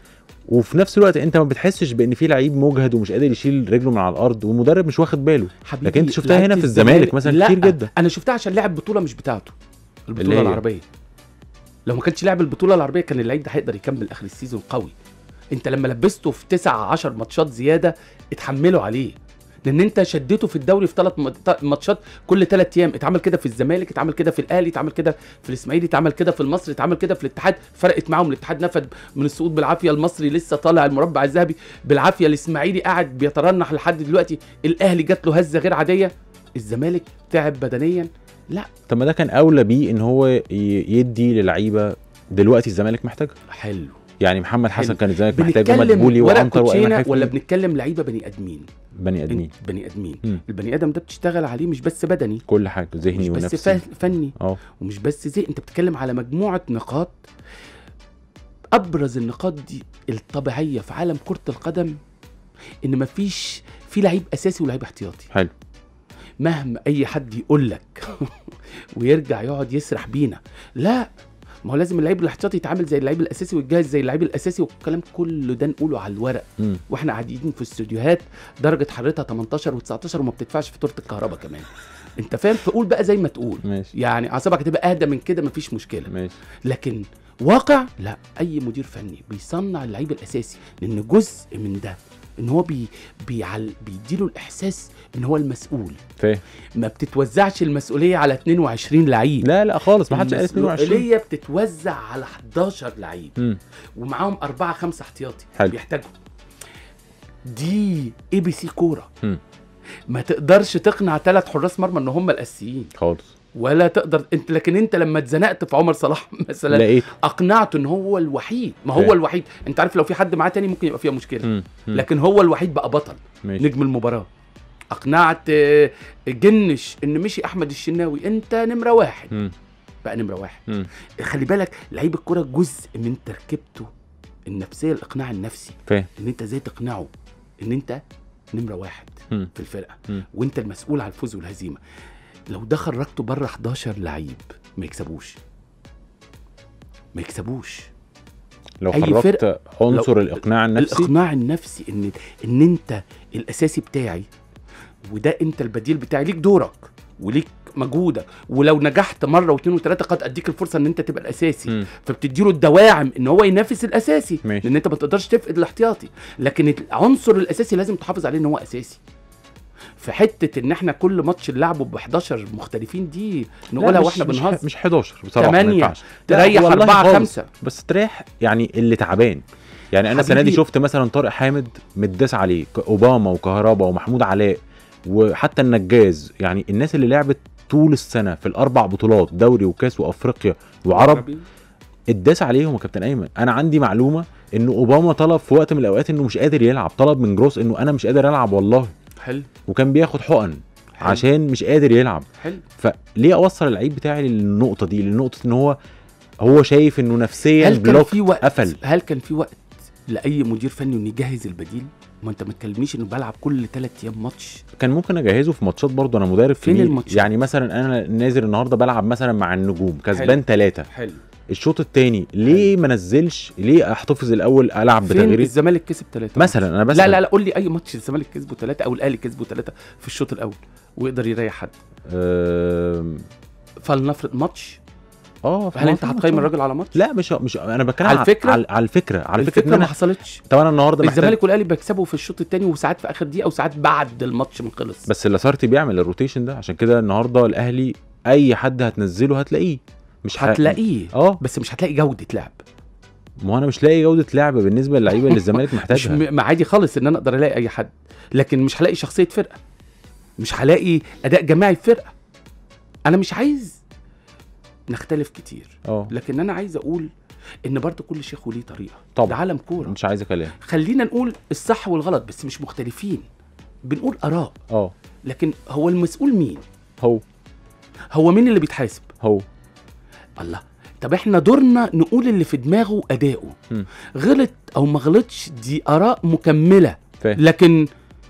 وفي نفس الوقت انت ما بتحسش بان في لعيب مجهد ومش قادر يشيل رجله من على الارض والمدرب مش واخد باله حبيبي لكن انت شفتها لعيبة هنا في الزمالك مثلا لا كتير جدا انا شفتها عشان لعب بطوله مش بتاعته اللي البطوله هي؟ العربيه لو ما كانش لعب البطوله العربيه كان اللعيب ده هيقدر يكمل اخر السيزون قوي انت لما لبسته في 9 10 ماتشات زياده اتحملوا عليه لان انت شدته في الدوري في ثلاث ماتشات كل ثلاث ايام اتعمل كده في الزمالك اتعمل كده في الاهلي اتعمل كده في الاسماعيلي اتعمل كده في المصري اتعمل كده في الاتحاد فرقت معاهم الاتحاد نفد من الصعود بالعافيه المصري لسه طالع المربع الذهبي بالعافيه الاسماعيلي قاعد بيترنح لحد دلوقتي الاهلي جات له هزه غير عاديه الزمالك تعب بدنيا لا طب ما ده كان اولى بيه ان هو ي- يدي للعيبه دلوقتي الزمالك محتاجها حلو يعني محمد حسن حلو. كان الزمالك محتاجه بنتكلم مدبولي ورق وعنتر وايمن كوتشينه حفني ولا بنتكلم لعيبه بني ادمين بني ادمين إنت بني ادمين مم. البني ادم ده بتشتغل عليه مش بس بدني كل حاجه مش ذهني بس ونفسي فا- فني اه ومش بس زي انت بتتكلم على مجموعه نقاط ابرز النقاط دي الطبيعيه في عالم كره القدم ان مفيش في لعيب اساسي ولعيب احتياطي حلو مهما اي حد يقول لك ويرجع يقعد يسرح بينا لا ما هو لازم اللعيب الاحتياطي يتعامل زي اللعيب الاساسي ويتجهز زي اللعيب الاساسي والكلام كله ده نقوله على الورق مم. واحنا قاعدين في استوديوهات درجه حرارتها 18 و19 وما بتدفعش فاتوره الكهرباء كمان انت فاهم فقول بقى زي ما تقول ماشي يعني اعصابك هتبقى اهدى من كده مفيش مشكله ماشي لكن واقع لا اي مدير فني بيصنع اللعيب الاساسي لان جزء من ده ان هو بي بيعل بيديله الاحساس ان هو المسؤول فاهم ما بتتوزعش المسؤوليه على 22 لعيب لا لا خالص ما حدش قال 22 المسؤوليه بتتوزع على 11 لعيب مم. ومعاهم أربعة خمسة احتياطي حلو. بيحتاجوا دي اي بي سي كوره مم. ما تقدرش تقنع ثلاث حراس مرمى ان هم الاساسيين خالص ولا تقدر انت لكن انت لما اتزنقت في عمر صلاح مثلا لقيت اقنعته ان هو الوحيد ما هو فاهم. الوحيد انت عارف لو في حد معاه تاني ممكن يبقى فيها مشكله مم. مم. لكن هو الوحيد بقى بطل ماشي نجم المباراه اقنعت آه، جنش ان مشي احمد الشناوي انت نمره واحد مم. بقى نمره واحد مم. خلي بالك لعيب الكوره جزء من تركيبته النفسيه الاقناع النفسي فاهم ان انت ازاي تقنعه ان انت نمره واحد مم. في الفرقه مم. وانت المسؤول عن الفوز والهزيمه لو ده خرجته بره 11 لعيب ما يكسبوش ما يكسبوش لو أي خرجت فرقة- عنصر الاقناع النفسي الاقناع النفسي ان ان انت الاساسي بتاعي وده انت البديل بتاعي ليك دورك وليك مجهودك ولو نجحت مره واثنين وثلاثه قد اديك الفرصه ان انت تبقى الاساسي مم. فبتديله الدواعم ان هو ينافس الاساسي ماشي. لان انت ما تقدرش تفقد الاحتياطي لكن العنصر الاساسي لازم تحافظ عليه ان هو اساسي في حته ان احنا كل ماتش نلعبه ب 11 مختلفين دي لا، نقولها مش- واحنا مش بنهزر مش 11 بصراحه ما تمانية. ينفعش لا، تريح والله أربعة خالص. خمسة بس تريح يعني اللي تعبان يعني انا السنه دي حبيبي. شفت مثلا طارق حامد متداس عليه ك- اوباما وكهربا ومحمود علاء وحتى النجاز يعني الناس اللي لعبت طول السنه في الاربع بطولات دوري وكاس وافريقيا وعرب اتداس عليهم يا كابتن ايمن انا عندي معلومه ان اوباما طلب في وقت من الاوقات انه مش قادر يلعب طلب من جروس انه انا مش قادر العب والله حلو وكان بياخد حقن حلو. عشان مش قادر يلعب حلو فليه اوصل اللعيب بتاعي للنقطه دي لنقطه ان هو هو شايف انه نفسيا هل كان بلوك في وقت قفل هل كان في وقت لاي مدير فني انه يجهز البديل ما انت ما تكلمنيش انه بلعب كل ثلاث ايام ماتش كان ممكن اجهزه في ماتشات برضه انا مدرب فين كبير. الماتشات؟ يعني مثلا انا نازل النهارده بلعب مثلا مع النجوم كسبان ثلاثة حلو الشوط الثاني ليه ما نزلش ليه احتفظ الاول العب فين بتغيير الزمالك كسب ثلاثة مثلا انا بس لا لا لا قول لي اي ماتش الزمالك كسبه ثلاثة او الاهلي كسبه ثلاثة في الشوط الاول ويقدر يريح حد آم، فلنفرض ماتش اه هل انت في هتقيم ماتشات. الراجل على ماتش؟ لا مش مش انا بتكلم على الفكرة؟ على, على الفكره على فكره الفكره ان ما انا حصلتش طب انا النهارده محتاج الزمالك والاهلي بيكسبوا في الشوط الثاني وساعات في اخر دقيقه وساعات بعد الماتش ما خلص بس اللاسارتي بيعمل الروتيشن ده عشان كده النهارده الاهلي اي حد هتنزله هتلاقيه مش ه- هتلاقيه اه بس مش هتلاقي جوده لعب ما هو انا مش لاقي جوده لعب بالنسبه للعيبه اللي الزمالك مش محتاجها م... عادي خالص ان انا اقدر الاقي اي حد لكن مش هلاقي شخصيه فرقه مش هلاقي اداء جماعي في فرقه انا مش عايز نختلف كتير اه لكن انا عايز اقول ان برضه كل شيخ وليه طريقه طبعا. ده عالم كوره مش عايز كلام خلينا نقول الصح والغلط بس مش مختلفين بنقول اراء اه لكن هو المسؤول مين هو هو مين اللي بيتحاسب هو الله طب احنا دورنا نقول اللي في دماغه اداؤه مم. غلط او ما غلطش دي اراء مكمله فاهم لكن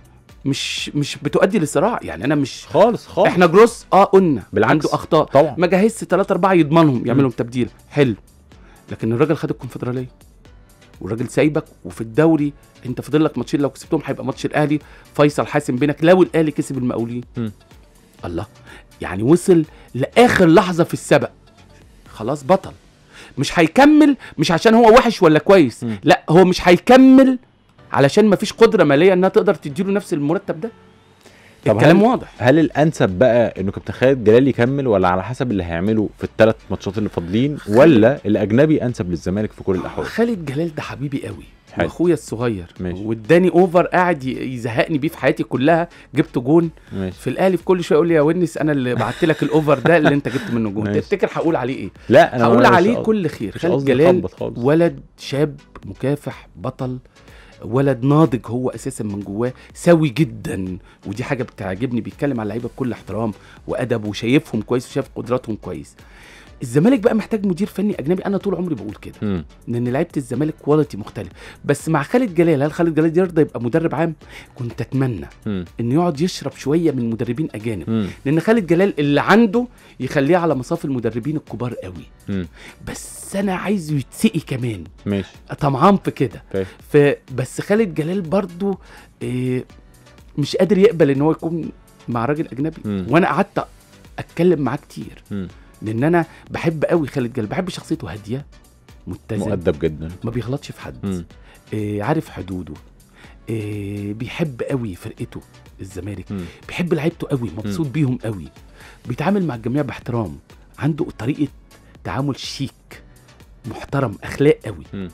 مش مش بتؤدي للصراع يعني انا مش خالص خالص احنا جروس اه قلنا بالعكس. عنده اخطاء طبعا ما جهزش ثلاثة أربعة يضمنهم يعملهم تبديل حلو لكن الراجل خد الكونفدرالية والراجل سايبك وفي الدوري انت فاضل لك ماتشين لو كسبتهم هيبقى ماتش الاهلي فيصل حاسم بينك لو الاهلي كسب المقاولين مم. الله يعني وصل لاخر لحظه في السبق خلاص بطل مش هيكمل مش عشان هو وحش ولا كويس مم. لا هو مش هيكمل علشان مفيش قدره ماليه انها تقدر تديله نفس المرتب ده طب الكلام هل- واضح هل الانسب بقى انه كابتن خالد جلال يكمل ولا على حسب اللي هيعمله في الثلاث ماتشات اللي فاضلين ولا الاجنبي انسب للزمالك في كل الاحوال خالد جلال ده حبيبي قوي حلو. واخويا الصغير ماشي. واداني اوفر قاعد ي- يزهقني بيه في حياتي كلها جبت جون ماشي في الاهلي في كل شويه يقول لي يا ونس انا اللي بعت لك الاوفر ده اللي انت جبت منه جون ماشي. تفتكر هقول عليه ايه لا انا هقول مش عليه قصد- كل خير مش خالد قصدي جلال أخبط خالص. ولد شاب مكافح بطل ولد ناضج هو اساسا من جواه سوي جدا ودي حاجه بتعجبني بيتكلم على اللعيبه بكل احترام وادب وشايفهم كويس وشايف قدراتهم كويس الزمالك بقى محتاج مدير فني اجنبي انا طول عمري بقول كده مم. لان لعيبه الزمالك كواليتي مختلف بس مع خالد جلال هل خالد جلال يرضى يبقى مدرب عام كنت اتمنى مم. انه يقعد يشرب شويه من مدربين اجانب مم. لان لان خالد جلال اللي عنده يخليه على مصاف المدربين الكبار قوي مم. بس انا عايزه يتسقي كمان ماشي طمعان في كده طيب. فبس خالد جلال برضو إيه مش قادر يقبل ان هو يكون مع راجل اجنبي مم. وانا قعدت اتكلم معاه كتير مم. لان انا بحب قوي خالد جلال بحب شخصيته هاديه متزن مؤدب جدا ما بيغلطش في حد مم. إيه عارف حدوده إيه بيحب قوي فرقته الزمالك مم. بيحب لعيبته قوي مبسوط بيهم قوي بيتعامل مع الجميع باحترام عنده طريقه تعامل شيك محترم اخلاق قوي مم.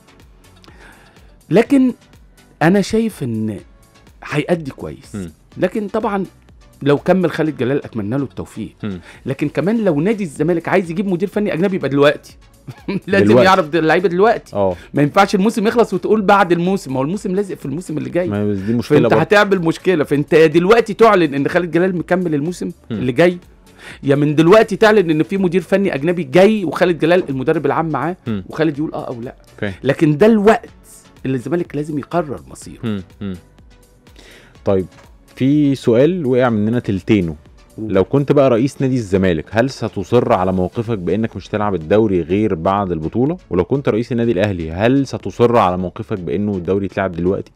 لكن انا شايف ان هيأدي كويس مم. لكن طبعا لو كمل خالد جلال اتمنى له التوفيق مم. لكن كمان لو نادي الزمالك عايز يجيب مدير فني اجنبي يبقى دلوقتي لازم دلوقتي. يعرف ده اللعيبه دلوقتي اه ما ينفعش الموسم يخلص وتقول بعد الموسم ما هو الموسم لازق في الموسم اللي جاي ما بس دي مشكله فانت برضه هتعمل مشكله فانت يا دلوقتي تعلن ان خالد جلال مكمل الموسم مم. اللي جاي يا من دلوقتي تعلن ان في مدير فني اجنبي جاي وخالد جلال المدرب العام معاه مم. وخالد يقول اه او لا فاهم لكن ده الوقت اللي الزمالك لازم يقرر مصيره مم. مم. طيب في سؤال وقع مننا تلتينه لو كنت بقى رئيس نادي الزمالك هل ستصر على موقفك بانك مش هتلعب الدوري غير بعد البطوله ولو كنت رئيس النادي الاهلي هل ستصر على موقفك بانه الدوري يتلعب دلوقتي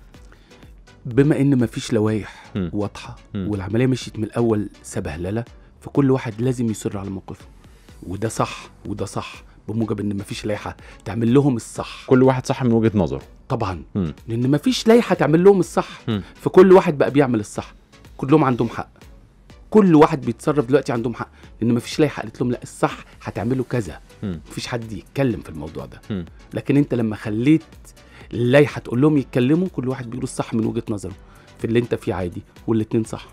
بما ان مفيش لوائح مم. واضحه مم. والعمليه مشيت من الاول سبهلله فكل واحد لازم يصر على موقفه وده صح وده صح بموجب ان مفيش لائحه تعمل لهم الصح كل واحد صح من وجهه نظره طبعا مم. لان مفيش لائحه تعمل لهم الصح مم. فكل واحد بقى بيعمل الصح كلهم عندهم حق كل واحد بيتصرف دلوقتي عندهم حق لان مفيش لائحه قالت لهم لا الصح هتعملوا كذا مم. مفيش حد يتكلم في الموضوع ده مم. لكن انت لما خليت اللائحه تقول لهم يتكلموا كل واحد بيقول الصح من وجهه نظره في اللي انت فيه عادي والاتنين صح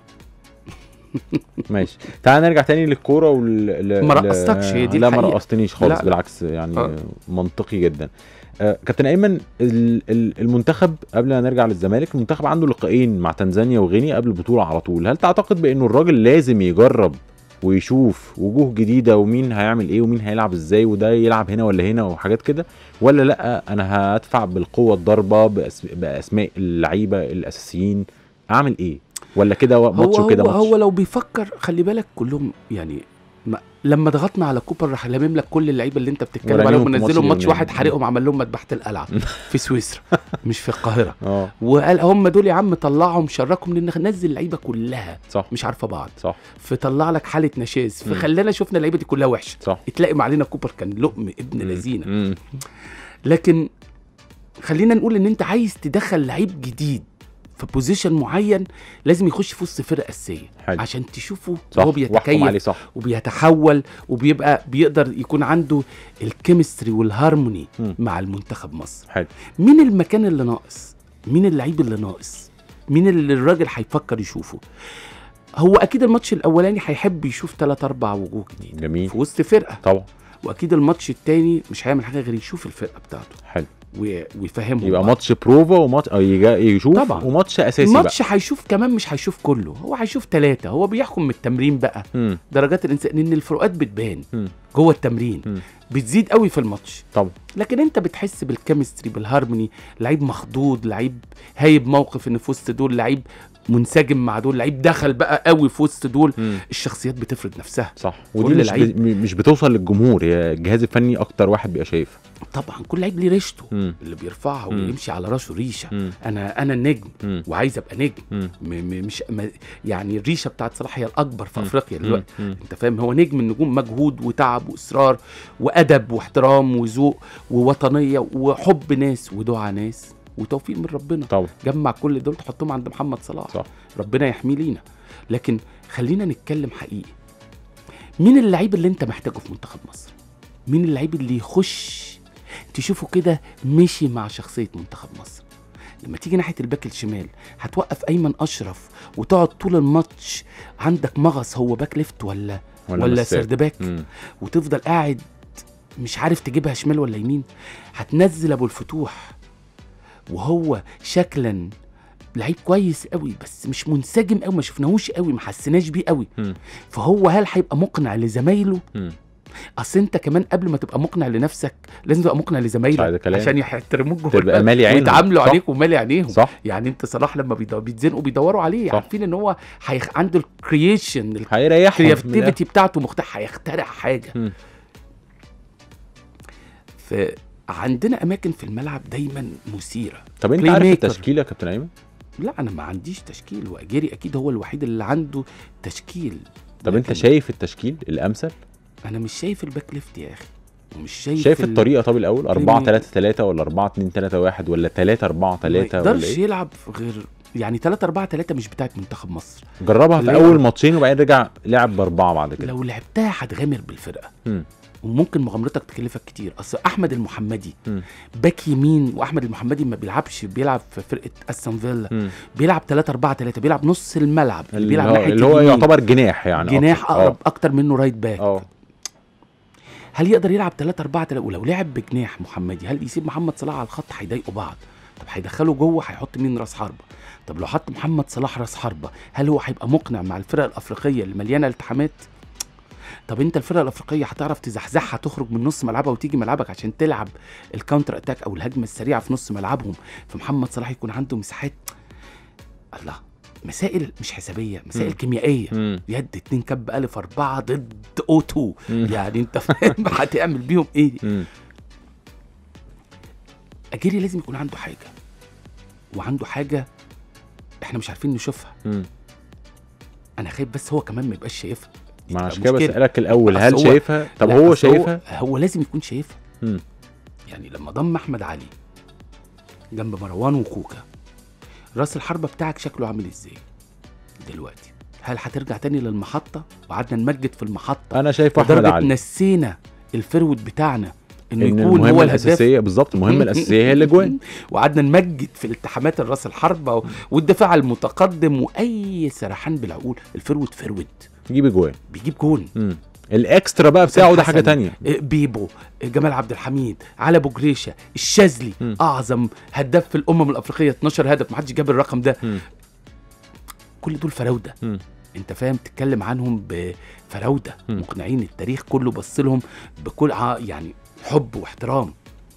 ماشي تعال نرجع تاني للكوره وال ل- ما ل- رقصتكش، هي دي لا ما الحقيقة. رقصتنيش خالص لا، لا. بالعكس يعني آه. منطقي جدا آه كابتن ايمن ال- ال- المنتخب قبل ما نرجع للزمالك المنتخب عنده لقاءين مع تنزانيا وغينيا قبل البطوله على طول هل تعتقد بانه الراجل لازم يجرب ويشوف وجوه جديده ومين هيعمل ايه ومين هيلعب ازاي وده يلعب هنا ولا هنا وحاجات كده ولا لا انا هدفع بالقوه الضربه بأس... باسماء اللعيبه الاساسيين اعمل ايه ولا كده هو ماتش وكده هو, ماتش هو لو بيفكر خلي بالك كلهم يعني ما لما ضغطنا على كوبر راح لامم لك كل اللعيبه اللي انت بتتكلم ورميهم عليهم في ماتش ونزلهم ماتش اليونان. واحد حارقهم عمل لهم مذبحه القلعه في سويسرا مش في القاهره اه وقال هم دول يا عم طلعهم شركهم لان نزل اللعيبه كلها صح مش عارفه بعض صح فطلع لك حاله نشاز مم. فخلانا شفنا اللعيبه دي كلها وحشه صح اتلاقي علينا كوبر كان لقم ابن مم. لذينه مم. لكن خلينا نقول ان انت عايز تدخل لعيب جديد في بوزيشن معين لازم يخش في وسط فرقه اساسيه حلو عشان تشوفه صح وهو واحكم بيتكيف عليه صح وبيتحول وبيبقى بيقدر يكون عنده الكيمستري والهارموني مم. مع المنتخب مصر حلو مين المكان اللي ناقص مين اللعيب اللي ناقص مين اللي الراجل هيفكر يشوفه هو اكيد الماتش الاولاني هيحب يشوف ثلاث اربع وجوه جديده جميل في وسط فرقه طبعا واكيد الماتش التاني مش هيعمل حاجه غير يشوف الفرقه بتاعته حلو وي- ويفهمهم يبقى بعض. ماتش بروفا وماتش أو يجا يشوف طبعا. وماتش اساسي بقى الماتش هيشوف كمان مش هيشوف كله هو هيشوف ثلاثة هو بيحكم من التمرين بقى مم. درجات الانسان ان الفروقات بتبان مم. جوه التمرين مم. بتزيد قوي في الماتش طبعا لكن انت بتحس بالكيمستري بالهارموني لعيب مخضوض لعيب هايب موقف ان في وسط دول لعيب منسجم مع دول لعيب دخل بقى قوي في وسط دول مم. الشخصيات بتفرض نفسها صح كل ودي مش, لعيب. ب... مش بتوصل للجمهور هي الجهاز الفني اكتر واحد بيبقى شايف طبعا كل لعيب ليه ريشته مم. اللي بيرفعها مم. ويمشي على راسه ريشه مم. انا انا النجم مم. وعايز ابقى نجم مم. م م مش م يعني الريشه بتاعت صلاح هي الاكبر في مم. افريقيا دلوقتي مم. انت فاهم هو نجم النجوم مجهود وتعب واصرار وادب واحترام وذوق ووطنيه وحب ناس ودعاء ناس وتوفيق من ربنا طبعا جمع كل دول تحطهم عند محمد صلاح صح. ربنا يحميه لينا لكن خلينا نتكلم حقيقي مين اللعيب اللي انت محتاجه في منتخب مصر مين اللعيب اللي يخش تشوفه كده مشي مع شخصيه منتخب مصر لما تيجي ناحيه الباك الشمال هتوقف ايمن اشرف وتقعد طول الماتش عندك مغص هو باك ليفت ولا ولا, ولا مساك. سرد باك مم. وتفضل قاعد مش عارف تجيبها شمال ولا يمين هتنزل ابو الفتوح وهو شكلا لعيب كويس قوي بس مش منسجم قوي ما شفناهوش قوي ما حسيناش بيه قوي مم. فهو هل هيبقى مقنع لزمايله مم. اصل انت كمان قبل ما تبقى مقنع لنفسك لازم تبقى مقنع صح، ده لزمايلك كلام. عشان يحترموك جوه تبقى البلد مالي عينهم. ويتعاملوا صح. عليك ومالي عينيهم صح يعني انت صلاح لما بيدو- بيتزنقوا بيدوروا عليه صح. عارفين ان هو هيخ... عنده الكرييشن هيريحهم من الكرياتيفيتي بتاعته مختلف هيخترع حاجه مم. فعندنا اماكن في الملعب دايما مثيره طب انت Playmaker. عارف التشكيله يا كابتن ايمن لا انا ما عنديش تشكيل واجيري اكيد هو الوحيد اللي عنده تشكيل طب انت لكن شايف التشكيل الامثل انا مش شايف الباك ليفت يا اخي ومش شايف شايف ال- الطريقه طب الاول 4 Playmaker. 3 3 ولا 4 2 3 1 ولا 3 4 ما 3 ولا يقدرش ايه يلعب غير يعني 3 4 3 مش بتاعت منتخب مصر جربها في اللي هي- اول ماتشين وبعدين رجع لعب باربعه بعد كده لو لعبتها هتغامر بالفرقه مم. وممكن مغامرتك تكلفك كتير اصل احمد المحمدي مم. باك يمين واحمد المحمدي ما بيلعبش بيلعب في فرقه استون فيلا مم. بيلعب 3 4 3 بيلعب نص الملعب اللي اللي بيلعب هو, ناحيه اللي هو اليمين. يعتبر جناح يعني جناح أكتر. اقرب اكتر منه رايت باك اه هل يقدر يلعب 3 4 3 ولو لعب بجناح محمدي هل يسيب محمد صلاح على الخط هيضايقوا بعض طب هيدخله جوه هيحط مين راس حربه طب لو حط محمد صلاح راس حربه هل هو هيبقى مقنع مع الفرق الافريقيه اللي مليانه التحامات طب انت الفرقه الافريقيه هتعرف تزحزحها تخرج من نص ملعبها وتيجي ملعبك عشان تلعب الكاونتر اتاك او الهجمه السريعه في نص ملعبهم فمحمد صلاح يكون عنده مساحات الله مسائل مش حسابيه مسائل مم. كيميائيه مم. يد اتنين كب الف اربعه ضد او 2 مم. يعني انت فاهم هتعمل بيهم ايه مم. اجيري لازم يكون عنده حاجه وعنده حاجه احنا مش عارفين نشوفها مم. انا خايف بس هو كمان ما يبقاش شايفها دي ما تبقى عشان كده مشكلة. بسالك الاول أصل هل هو- شايفها طب لا، هو أصل شايفها هو لازم يكون شايفها مم. يعني لما ضم احمد علي جنب مروان وكوكا راس الحربه بتاعك شكله عامل ازاي دلوقتي هل هترجع تاني للمحطه وقعدنا نمجد في المحطه انا شايف احمد لدرجه علي نسينا الفرود بتاعنا انه ان يكون هو المهمه الهداف الاساسيه بالظبط المهمه الاساسيه هي الاجوان وقعدنا نمجد في الالتحامات الراس الحربه و- والدفاع المتقدم واي سرحان بالعقول الفرود فرود تجيب اجوان بيجيب جون مم. الاكسترا بقى بتاعه ده حاجه حسن، تانية إيه، بيبو إيه، جمال عبد الحميد علي ابو جريشه الشاذلي مم. اعظم هداف في الامم الافريقيه 12 هدف ما حدش جاب الرقم ده مم. كل دول فراوده مم. انت فاهم تتكلم عنهم بفراوده مم. مقنعين التاريخ كله بص لهم بكل ع- يعني حب واحترام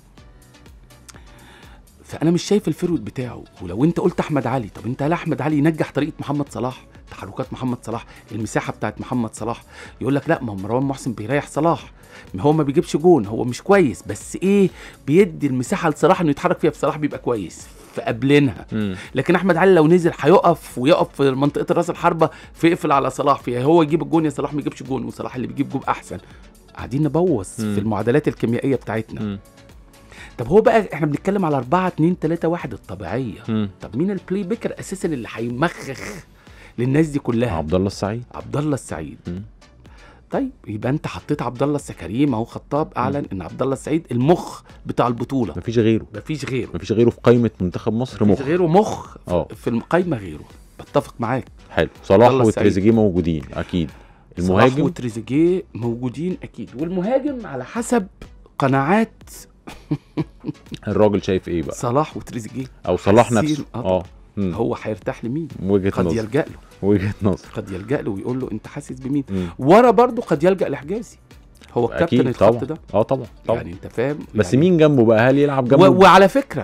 فانا مش شايف الفرود بتاعه ولو انت قلت احمد علي طب انت هل احمد علي ينجح طريقه محمد صلاح تحركات محمد صلاح المساحه بتاعت محمد صلاح يقول لك لا ما هو مروان محسن بيريح صلاح ما هو ما بيجيبش جون هو مش كويس بس ايه بيدي المساحه لصلاح انه يتحرك فيها فصلاح بيبقى كويس فقابلينها مم. لكن احمد علي لو نزل هيقف ويقف في منطقه راس الحربه فيقفل على صلاح فيها هو يجيب الجون يا صلاح ما يجيبش جون وصلاح اللي بيجيب جون احسن قاعدين نبوظ مم. في المعادلات الكيميائيه بتاعتنا مم. طب هو بقى احنا بنتكلم على 4 2 3 1 الطبيعيه مم. طب مين البلاي ميكر اساسا اللي هيمخخ للناس دي كلها عبد الله السعيد عبد الله السعيد مم. طيب يبقى انت حطيت عبد الله السكريم اهو خطاب اعلن ان عبد الله السعيد المخ بتاع البطوله مفيش غيره مفيش غيره مفيش غيره في قائمه منتخب مصر مفيش مخ غيره مخ اه في القايمه غيره بتفق معاك حلو صلاح الله السعيد. وتريزيجيه موجودين اكيد صلاح المهاجم وتريزيجيه موجودين اكيد والمهاجم على حسب قناعات الراجل شايف ايه بقى صلاح وتريزيجيه او صلاح حاسين- نفسه آه. اه مم. هو هيرتاح لمين وجهه قد نظر يلجا له وجهه نظر قد يلجا له ويقول له انت حاسس بمين مم. ورا برضه قد يلجا لحجازي هو الكابتن اكيد الخط طبعا ده اه طبعا طبعا يعني انت فاهم بس يعني مين جنبه بقى هل يلعب جنبه و... وعلى فكره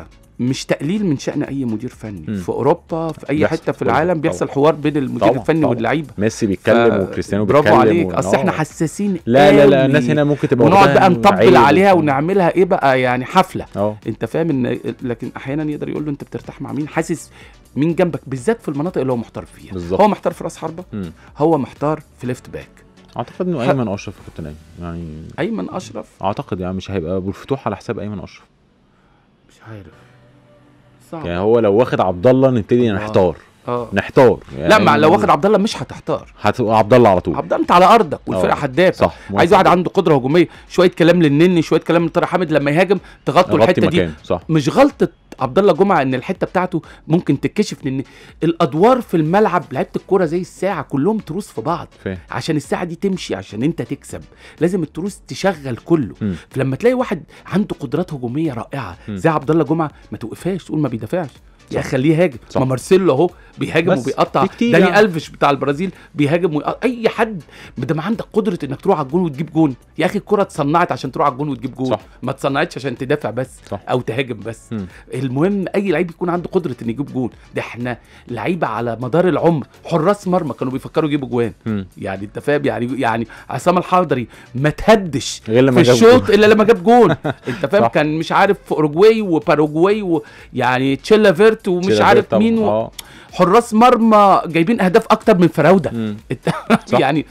مش تقليل من شان اي مدير فني مم. في اوروبا في اي بيحصل حته في طبعاً، العالم بيحصل طبعاً. حوار بين المدير طبعاً، الفني طبعاً. واللعيبه ميسي بيتكلم ف- وكريستيانو برافو بيتكلم عليك و- اصل احنا آه. حساسين لا لا لا قوي. الناس هنا ممكن تبقى ونقعد واخداها بقى إنه نطبل عيب عليها و- ونعملها ايه بقى يعني حفله اه انت فاهم ان لكن احيانا يقدر يقول له انت بترتاح مع مين حاسس مين جنبك بالذات في المناطق اللي هو محتار فيها بالظبط. هو محتار في راس حربه مم. هو محتار في ليفت باك اعتقد انه ح- ايمن اشرف يا كابتن ايمن يعني ايمن اشرف اعتقد يعني مش هيبقى ابو الفتوح على حساب ايمن اشرف مش عارف صعب يعني هو لو واخد عبد الله نبتدي آه. نحتار اه نحتار يعني لا مع لو واخد عبد الله مش هتحتار هتبقى عبد الله على طول عبد الله انت على ارضك والفرقه آه. هتدافع صح عايز واحد عنده قدره هجوميه شويه كلام للنني شويه كلام لطارق حامد لما يهاجم تغطوا غطي الحته دي مكان صح مش غلطه عبد الله جمعه ان الحته بتاعته ممكن تتكشف لان الادوار في الملعب لعيبه الكوره زي الساعه كلهم تروس في بعض فاهم عشان الساعه دي تمشي عشان انت تكسب لازم التروس تشغل كله مم. فلما تلاقي واحد عنده قدرات هجوميه رائعه مم. زي عبد الله جمعه ما توقفهاش تقول ما بيدافعش يا صح. خليه يهاجم صح. ما مارسيلو اهو بيهاجم بس وبيقطع في كتير داني يعني. الفيش بتاع البرازيل بيهاجم ويقطع. اي حد ما دام عندك قدره انك تروح على الجون وتجيب جون يا اخي الكره اتصنعت عشان تروح على الجون وتجيب جون صح. ما اتصنعتش عشان تدافع بس صح. او تهاجم بس مم. المهم اي لعيب يكون عنده قدره انه يجيب جون ده احنا لعيبه على مدار العمر حراس مرمى كانوا بيفكروا يجيبوا جوان مم. يعني انت فاهم يعني يعني عصام الحضري ما تهدش غير لما في جاب الشوط جول. الا لما جاب جون انت فاهم صح. كان مش عارف في اوروجواي وباراجواي ويعني تشيلا فيرت ومش شيرابير عارف طبعاً. مين و... اه حراس مرمى جايبين اهداف اكتر من فراوده مم. انت صح. يعني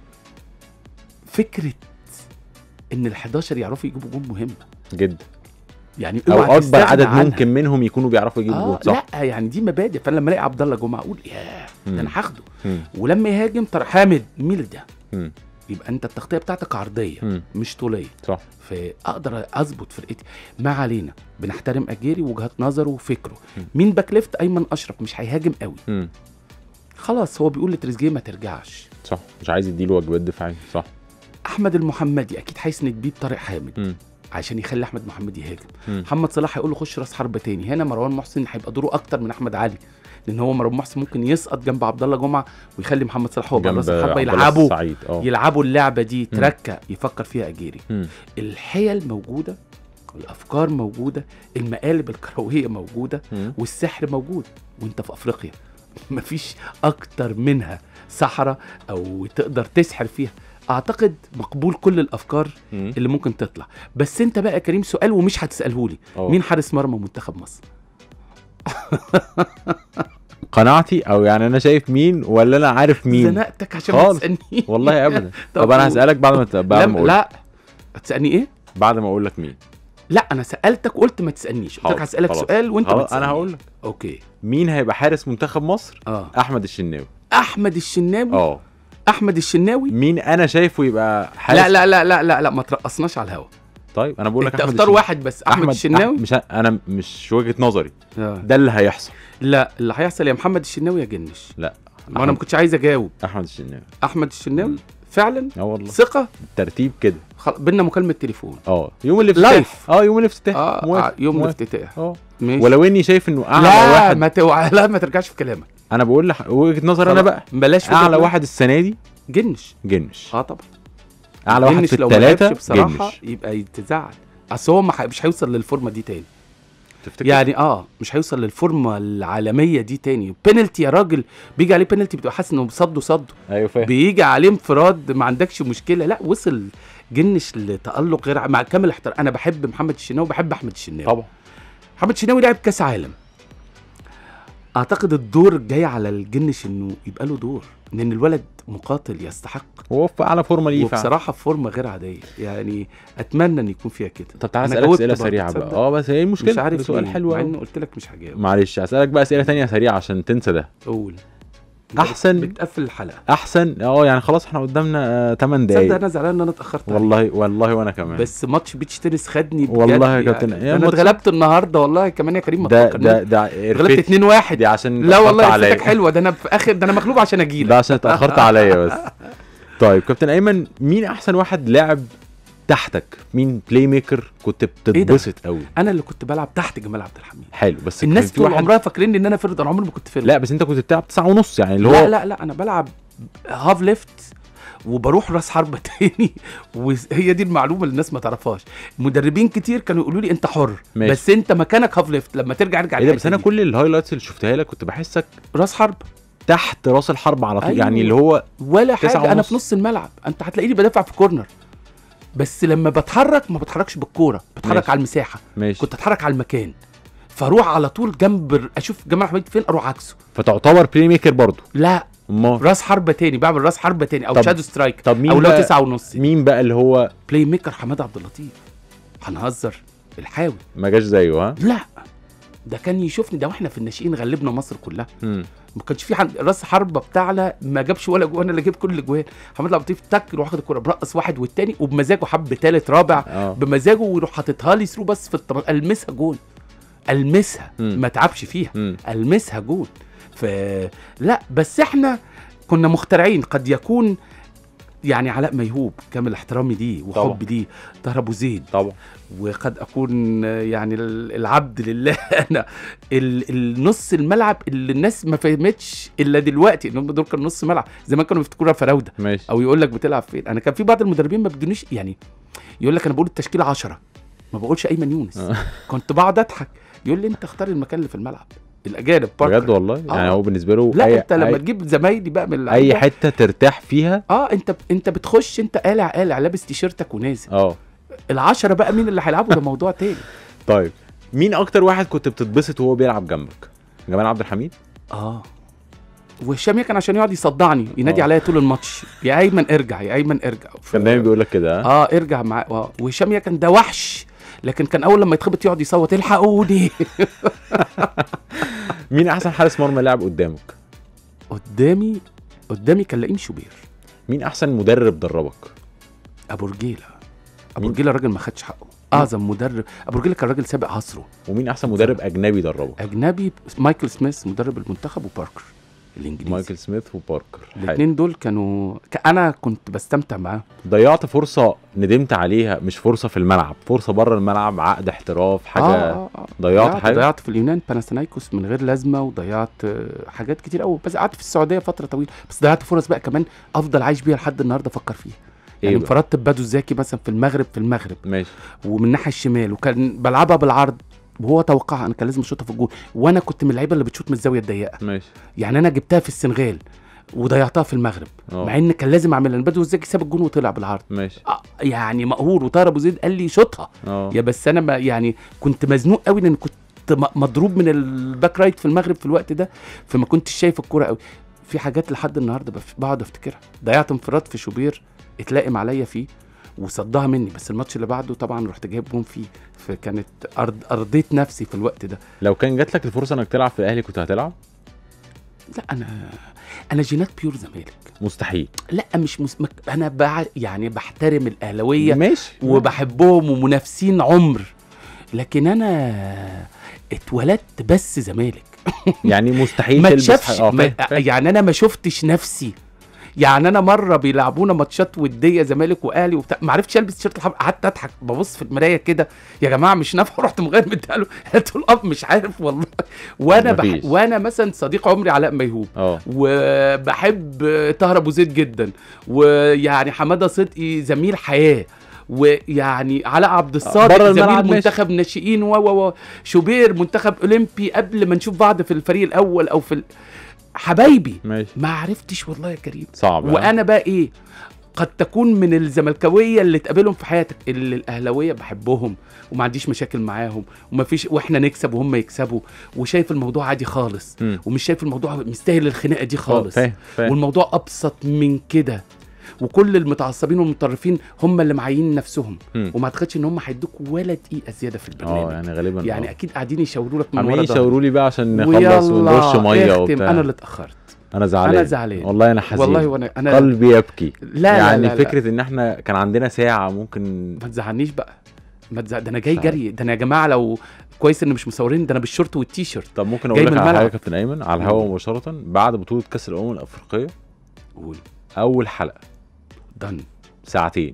فكره ان ال11 يعرفوا يجيبوا جون مهمه جدا يعني او اوعى اكبر تستغنى عدد عنها. ممكن منهم يكونوا بيعرفوا يجيبوا اه جول صح لا يعني دي مبادئ فانا لما الاقي عبد الله جمعه اقول ياه مم. ده انا هاخده مم. ولما يهاجم طارق حامد مين ده مم. يبقى انت التغطيه بتاعتك عرضيه مم. مش طوليه صح فاقدر اظبط فرقتي ما علينا بنحترم اجيري وجهات نظره وفكره م. مين باك ليفت ايمن اشرف مش هيهاجم قوي مم. خلاص هو بيقول لتريزيجيه ما ترجعش صح مش عايز يديله واجبات دفاعيه صح احمد المحمدي اكيد هيسند بيه بطارق حامد مم. عشان يخلي احمد محمد يهاجم مم. محمد صلاح هيقول له خش راس حربه تاني هنا مروان محسن هيبقى دوره اكتر من احمد علي لان هو مروان محسن ممكن يسقط جنب عبد الله جمعه ويخلي محمد صلاح هو بقى جنب راس الحربه عبد الله يلعبوا السعيد اه يلعبوا اللعبه دي تركه يفكر فيها اجيري مم. الحيل موجوده الافكار موجوده المقالب الكرويه موجوده مم. والسحر موجود وانت في افريقيا مفيش اكتر منها سحرة او تقدر تسحر فيها اعتقد مقبول كل الافكار مم. اللي ممكن تطلع بس انت بقى يا كريم سؤال ومش هتساله لي اه. مين حارس مرمى منتخب مصر قناعتي او يعني انا شايف مين ولا انا عارف مين زنقتك عشان ما خالص. تسالني والله ابدا طب طب انا قول. هسالك بعد ما ت- بعد ما لا, اقول لا هتسالني ايه بعد ما اقول لك مين لا انا سالتك قلت ما تسالنيش قلت لك حاضر، هسالك خلاص. سؤال وانت ما خلاص تسالنيش انا هقول لك اوكي مين هيبقى حارس منتخب مصر اه احمد الشناوي احمد الشناوي اه احمد الشناوي مين انا شايفه يبقى حارس لا لا لا لا لا لا ما ترقصناش على الهوا طيب انا بقول لك انت احمد اختار الشناوي. واحد بس احمد, الشناوي أح- مش ه- انا مش وجهه نظري آه. ده اللي هيحصل لا اللي هيحصل يا محمد الشناوي يا جنش لا ما انا ما كنتش عايز اجاوب احمد الشناوي احمد الشناوي مم. فعلا اه والله ثقه الترتيب كده خل... بينا مكالمه تليفون اه يوم الافتتاح لايف. اه يوم الافتتاح اه موافق. آه، يوم موافق. الافتتاح اه ماشي ولو اني شايف انه اعلى لا واحد ما توع... لا ما ترجعش في كلامك انا بقول لك وجهه نظر انا خلاص. بقى بلاش وجهة اعلى نظر. واحد السنه دي جنش جنش اه طبعا اعلى واحد جنش في لو ما الثلاثه لعبش بصراحه جنش يبقى يتزعل اصل هو ما ح- مش هيوصل للفورمه دي تاني تفتكر يعني اه مش هيوصل للفورمه العالميه دي تاني بينالتي يا راجل بيجي عليه بينالتي بتبقى حاسس انه صده صده ايوه فاهم بيجي عليه انفراد ما عندكش مشكله لا وصل جنش لتالق غير ع- مع كامل احترام انا بحب محمد الشناوي وبحب احمد الشناوي طبعا محمد الشناوي لعب كاس عالم اعتقد الدور جاي على الجنش انه يبقى له دور لان الولد مقاتل يستحق هو في اعلى فورمه ليه فعلا وبصراحه في فورمه غير عاديه يعني اتمنى ان يكون فيها كده طب تعالى أنا اسالك جاوبت اسئله برضه، سريعه بقى تصدق؟ اه بس هي المشكله مش عارف ده سؤال ليه، حلو مع قوي اني قلت لك مش هجاوب معلش هسالك بقى اسئله تانية سريعه عشان تنسى ده قول أحسن- بتقفل الحلقه احسن اه يعني خلاص احنا قدامنا 8 تصدق دقايق انا زعلان ان انا اتاخرت عليك. والله والله وانا كمان بس ماتش بيتش تنس خدني بجد والله يا كابتن، يعني. يا ده انا ماتش- اتغلبت النهارده والله كمان يا كريم ما ده تفكرنيش. ده ده غلبت قرفتي 2 1 دي عشان لا والله اتأخرت رفتك عليا حلوه ده انا في اخر ده انا مغلوب عشان اجي ده لك عشان اتاخرت عليا بس طيب كابتن ايمن مين احسن واحد لعب تحتك مين بلاي ميكر كنت ده؟ بتتبسط قوي انا اللي كنت بلعب تحت جمال عبد الحميد حلو بس كان الناس في طول واحد عمرها فاكرين ان انا فرد انا عمري ما كنت فرد لا بس انت كنت بتلعب تسعة ونص يعني اللي هو لا لا لا انا بلعب هاف ليفت وبروح راس حربة تاني وهي دي المعلومه اللي الناس ما تعرفهاش مدربين كتير كانوا يقولوا لي انت حر ماشي. بس انت مكانك هاف ليفت لما ترجع ارجع ايه ده بس الحتة انا دي. كل الهايلايتس اللي شفتها لك كنت بحسك راس حرب تحت راس الحرب على طول أيوة. يعني اللي هو ولا تسعة حاجه انا ونص. في نص الملعب انت هتلاقيني بدافع في كورنر بس لما بتحرك ما بتحركش بالكوره بتحرك ماشي. على المساحه ماشي كنت اتحرك على المكان فاروح على طول جنب ال- اشوف جمال حميد فين اروح عكسه فتعتبر بلاي ميكر برضه لا امال راس حربه تاني بعمل راس حربه تاني او طب- شادو سترايك طب مين او لو بقى- تسعة ونص مين بقى اللي هو بلاي ميكر حماده عبد اللطيف هنهزر الحاوي ما جاش زيه ها لا ده كان يشوفني ده واحنا في الناشئين غلبنا مصر كلها مم. ما كانش في حد راس حربه بتاعنا ما جابش ولا جوان اللي جاب كل الاجوان حماد عبد اللطيف تك يروح واخد الكوره برقص واحد والتاني وبمزاجه حب تالت رابع اه بمزاجه ويروح حاططها لي ثرو بس في الطب... المسها جون المسها مم. ما تعبش فيها مم. المسها جون ف لا بس احنا كنا مخترعين قد يكون يعني علاء ميهوب كامل احترامي ليه طبعا. وحبي ليه طاهر ابو زيد طبعا وقد اكون يعني ال- العبد لله انا ال- النص الملعب اللي الناس ما فهمتش الا دلوقتي ان هم دول كانوا نص ملعب زمان كانوا بيفتكروها فراوده ماشي او يقول لك بتلعب فين انا كان في بعض المدربين ما بدونيش يعني يقول لك انا بقول التشكيله 10 ما بقولش ايمن يونس آه. كنت بقعد اضحك يقول لي انت اختار المكان اللي في الملعب الاجانب باركر. بجد والله يعني آه. هو بالنسبه له لا أي انت لما أي, تجيب زمايلي بقى من اي اللعيبة، حته ترتاح فيها اه انت انت بتخش انت قالع قالع لابس تيشيرتك ونازل اه العشرة بقى مين اللي هيلعبوا ده موضوع تاني طيب مين اكتر واحد كنت بتتبسط وهو بيلعب جنبك جمال عبد الحميد اه وهشام كان عشان يقعد يصدعني ينادي آه. عليا طول الماتش يا ايمن ارجع يا ايمن ارجع كان دايما بيقول لك كده ها اه ارجع معاه اه وهشام كان ده وحش لكن كان اول لما يتخبط يقعد يصوت الحقوني مين احسن حارس مرمى لعب قدامك قدامي قدامي كان لئيم شوبير مين احسن مدرب دربك ابو رجيله ابو مين؟ رجيله راجل ما خدش حقه اعظم مدرب ابو رجيله كان راجل سابق عصره ومين احسن مدرب اجنبي دربك اجنبي مايكل سميث مدرب المنتخب وباركر الانجليزي مايكل سميث وباركر حلو. الاثنين دول كانوا ك- انا كنت بستمتع معاهم ضيعت فرصه ندمت عليها مش فرصه في الملعب فرصه بره الملعب عقد احتراف حاجه آه آه آه. ضيعت ضيعت, حاجه ضيعت في اليونان باناثينايكوس من غير لازمه وضيعت آه، حاجات كتير قوي بس قعدت في السعوديه فتره طويله بس ضيعت فرص بقى كمان افضل عايش بيها لحد النهارده افكر فيها ايه يعني بقى؟ انفردت ببادو الزاكي مثلا في المغرب في المغرب ماشي ومن الناحيه الشمال وكان بلعبها بالعرض وهو توقعها انا كان لازم اشوطها في الجول وانا كنت من اللعيبه اللي بتشوط من الزاويه الضيقه ماشي يعني انا جبتها في السنغال وضيعتها في المغرب اه مع ان كان لازم اعملها بدو الزاكي ساب الجون وطلع بالعرض ماشي آه، يعني مقهور وطاهر ابو زيد قال لي شوطها اه يا بس انا ما يعني كنت مزنوق قوي لان كنت م- مضروب من الباك رايت في المغرب في الوقت ده فما كنتش شايف الكوره قوي في حاجات لحد النهارده بف- بقعد افتكرها ضيعت انفراد في شوبير اتلائم عليا فيه وصدها مني بس الماتش اللي بعده طبعا رحت جايب جون فيه فكانت أرض ارضيت نفسي في الوقت ده لو كان جات لك الفرصه انك تلعب في الاهلي كنت هتلعب لا انا انا جينات بيور زمالك مستحيل لا مش مس... مك- انا بع... يعني بحترم الاهلاويه ماشي وبحبهم ومنافسين عمر لكن انا اتولدت بس زمالك يعني مستحيل ما تلبس تشافش ح- اه ما... فاهم- فاهم. يعني انا ما شفتش نفسي يعني انا مره بيلعبونا ماتشات وديه زمالك واهلي وبتاع ما عرفتش البس تيشيرت الحمراء قعدت اضحك ببص في المرايه كده يا جماعه مش نافع رحت مغير مديها له قلت له الاب مش عارف والله وانا بح... مفيش. وانا مثلا صديق عمري علاء ميهوب اه وبحب طاهر ابو زيد جدا ويعني حماده صدقي زميل حياه ويعني علاء عبد الصادق بره زميل الملعب ماشي. منتخب ناشئين و و و شوبير منتخب اولمبي قبل ما نشوف بعض في الفريق الاول او في ال... حبايبي ماشي ما عرفتش والله يا كريم صعب ها؟ وانا بقى ايه قد تكون من الزملكاويه اللي تقابلهم في حياتك اللي الاهلاويه بحبهم وما عنديش مشاكل معاهم وما فيش واحنا نكسب وهم يكسبوا وشايف الموضوع عادي خالص مم. ومش شايف الموضوع مستاهل الخناقه دي آه، خالص فاهم فاهم والموضوع ابسط من كده وكل المتعصبين والمتطرفين هم اللي معين نفسهم مم. وما اعتقدش ان هم هيدوك ولا دقيقه زياده في اه البرنامج يعني غالبا يعني آه. اكيد قاعدين يشاوروا لك من عمالين ورا ظهرك. يشاوروا لي بقى عشان نخلص ويلا ونرش ميه اختم وبتاع انا اللي اتاخرت انا زعلان انا زعلان والله انا حزين والله وانا انا قلبي يبكي لا يعني لا لا فكره لا. ان احنا كان عندنا ساعه ممكن ما تزعلنيش بقى ما تزعل ده انا جاي مش عارف. جري ده انا يا جماعه لو كويس ان مش مصورين ده انا بالشورت والتيشيرت طب ممكن جاي اقول لك من على حاجه يا الملعب. كابتن ايمن على الهواء مباشره بعد بطوله كاس الامم الافريقيه قول اول حلقه دن ساعتين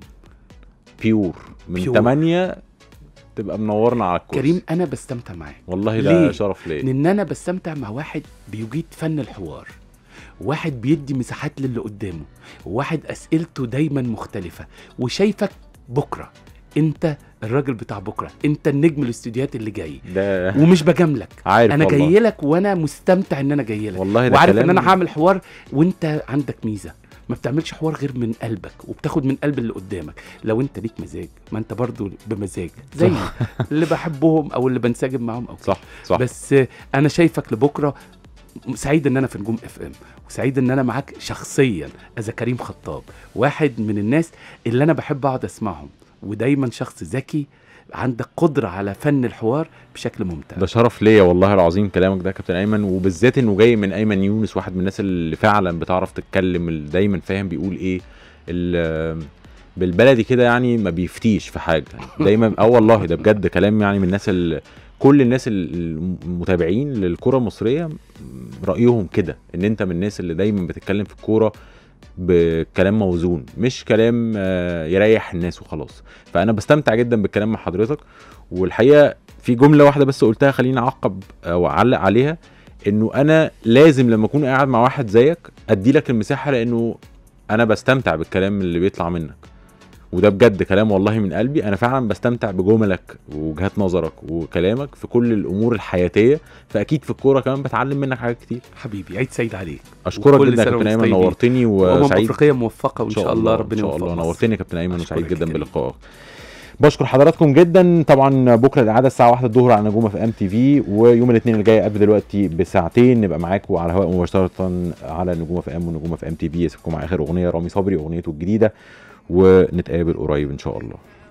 بيور من بيور. 8 تبقى منورنا على الكرسي كريم انا بستمتع معاه والله ده ليه؟ شرف ليا لان انا بستمتع مع واحد بيجيد فن الحوار واحد بيدي مساحات للي قدامه واحد اسئلته دايما مختلفه وشايفك بكره انت الراجل بتاع بكره انت النجم الاستوديوهات اللي جاي ده ومش بجاملك عارف انا والله. جاي لك وانا مستمتع ان انا جاي لك والله ده وعارف كلام ان انا هعمل حوار وانت عندك ميزه ما بتعملش حوار غير من قلبك وبتاخد من قلب اللي قدامك لو انت ليك مزاج ما انت برضو بمزاج زي اللي بحبهم او اللي بنسجم معاهم او صح صح بس انا شايفك لبكره سعيد ان انا في نجوم اف ام وسعيد ان انا معاك شخصيا اذا كريم خطاب واحد من الناس اللي انا بحب اقعد اسمعهم ودايما شخص ذكي عندك قدره على فن الحوار بشكل ممتع ده شرف ليا والله العظيم كلامك ده يا كابتن ايمن وبالذات انه جاي من ايمن يونس واحد من الناس اللي فعلا بتعرف تتكلم اللي دايما فاهم بيقول ايه ال- بالبلدي كده يعني ما بيفتيش في حاجه دايما اه والله ده بجد كلام يعني من الناس ال- كل الناس ال- المتابعين للكره المصريه رايهم كده ان انت من الناس اللي دايما بتتكلم في الكوره بكلام موزون مش كلام آه، يريح الناس وخلاص فانا بستمتع جدا بالكلام مع حضرتك والحقيقه في جمله واحده بس قلتها خليني اعقب او اعلق عليها انه انا لازم لما اكون قاعد مع واحد زيك ادي لك المساحه لانه انا بستمتع بالكلام اللي بيطلع منك وده بجد كلام والله من قلبي انا فعلا بستمتع بجملك ووجهات نظرك وكلامك في كل الامور الحياتيه فاكيد في الكوره كمان بتعلم منك حاجات كتير حبيبي عيد سعيد عليك اشكرك وكل جدا يا سنة كابتن وانتم ايمن طيبين. نورتني وامم وسعيد افريقيه موفقه وان شاء الله ربنا ان شاء يوفقك الله نورتني يا كابتن ايمن أشكرك وسعيد يا جدا كريم. بلقائك بشكر حضراتكم جدا طبعا بكره الاعاده الساعه 1 الظهر على نجوم في ام تي في ويوم الاثنين الجاي قبل دلوقتي بساعتين نبقى معاكم على الهواء مباشره على نجوم في ام ونجوم في ام تي في اسيبكم مع اخر اغنيه رامي صبري اغنيته الجديده ونتقابل قريب ان شاء الله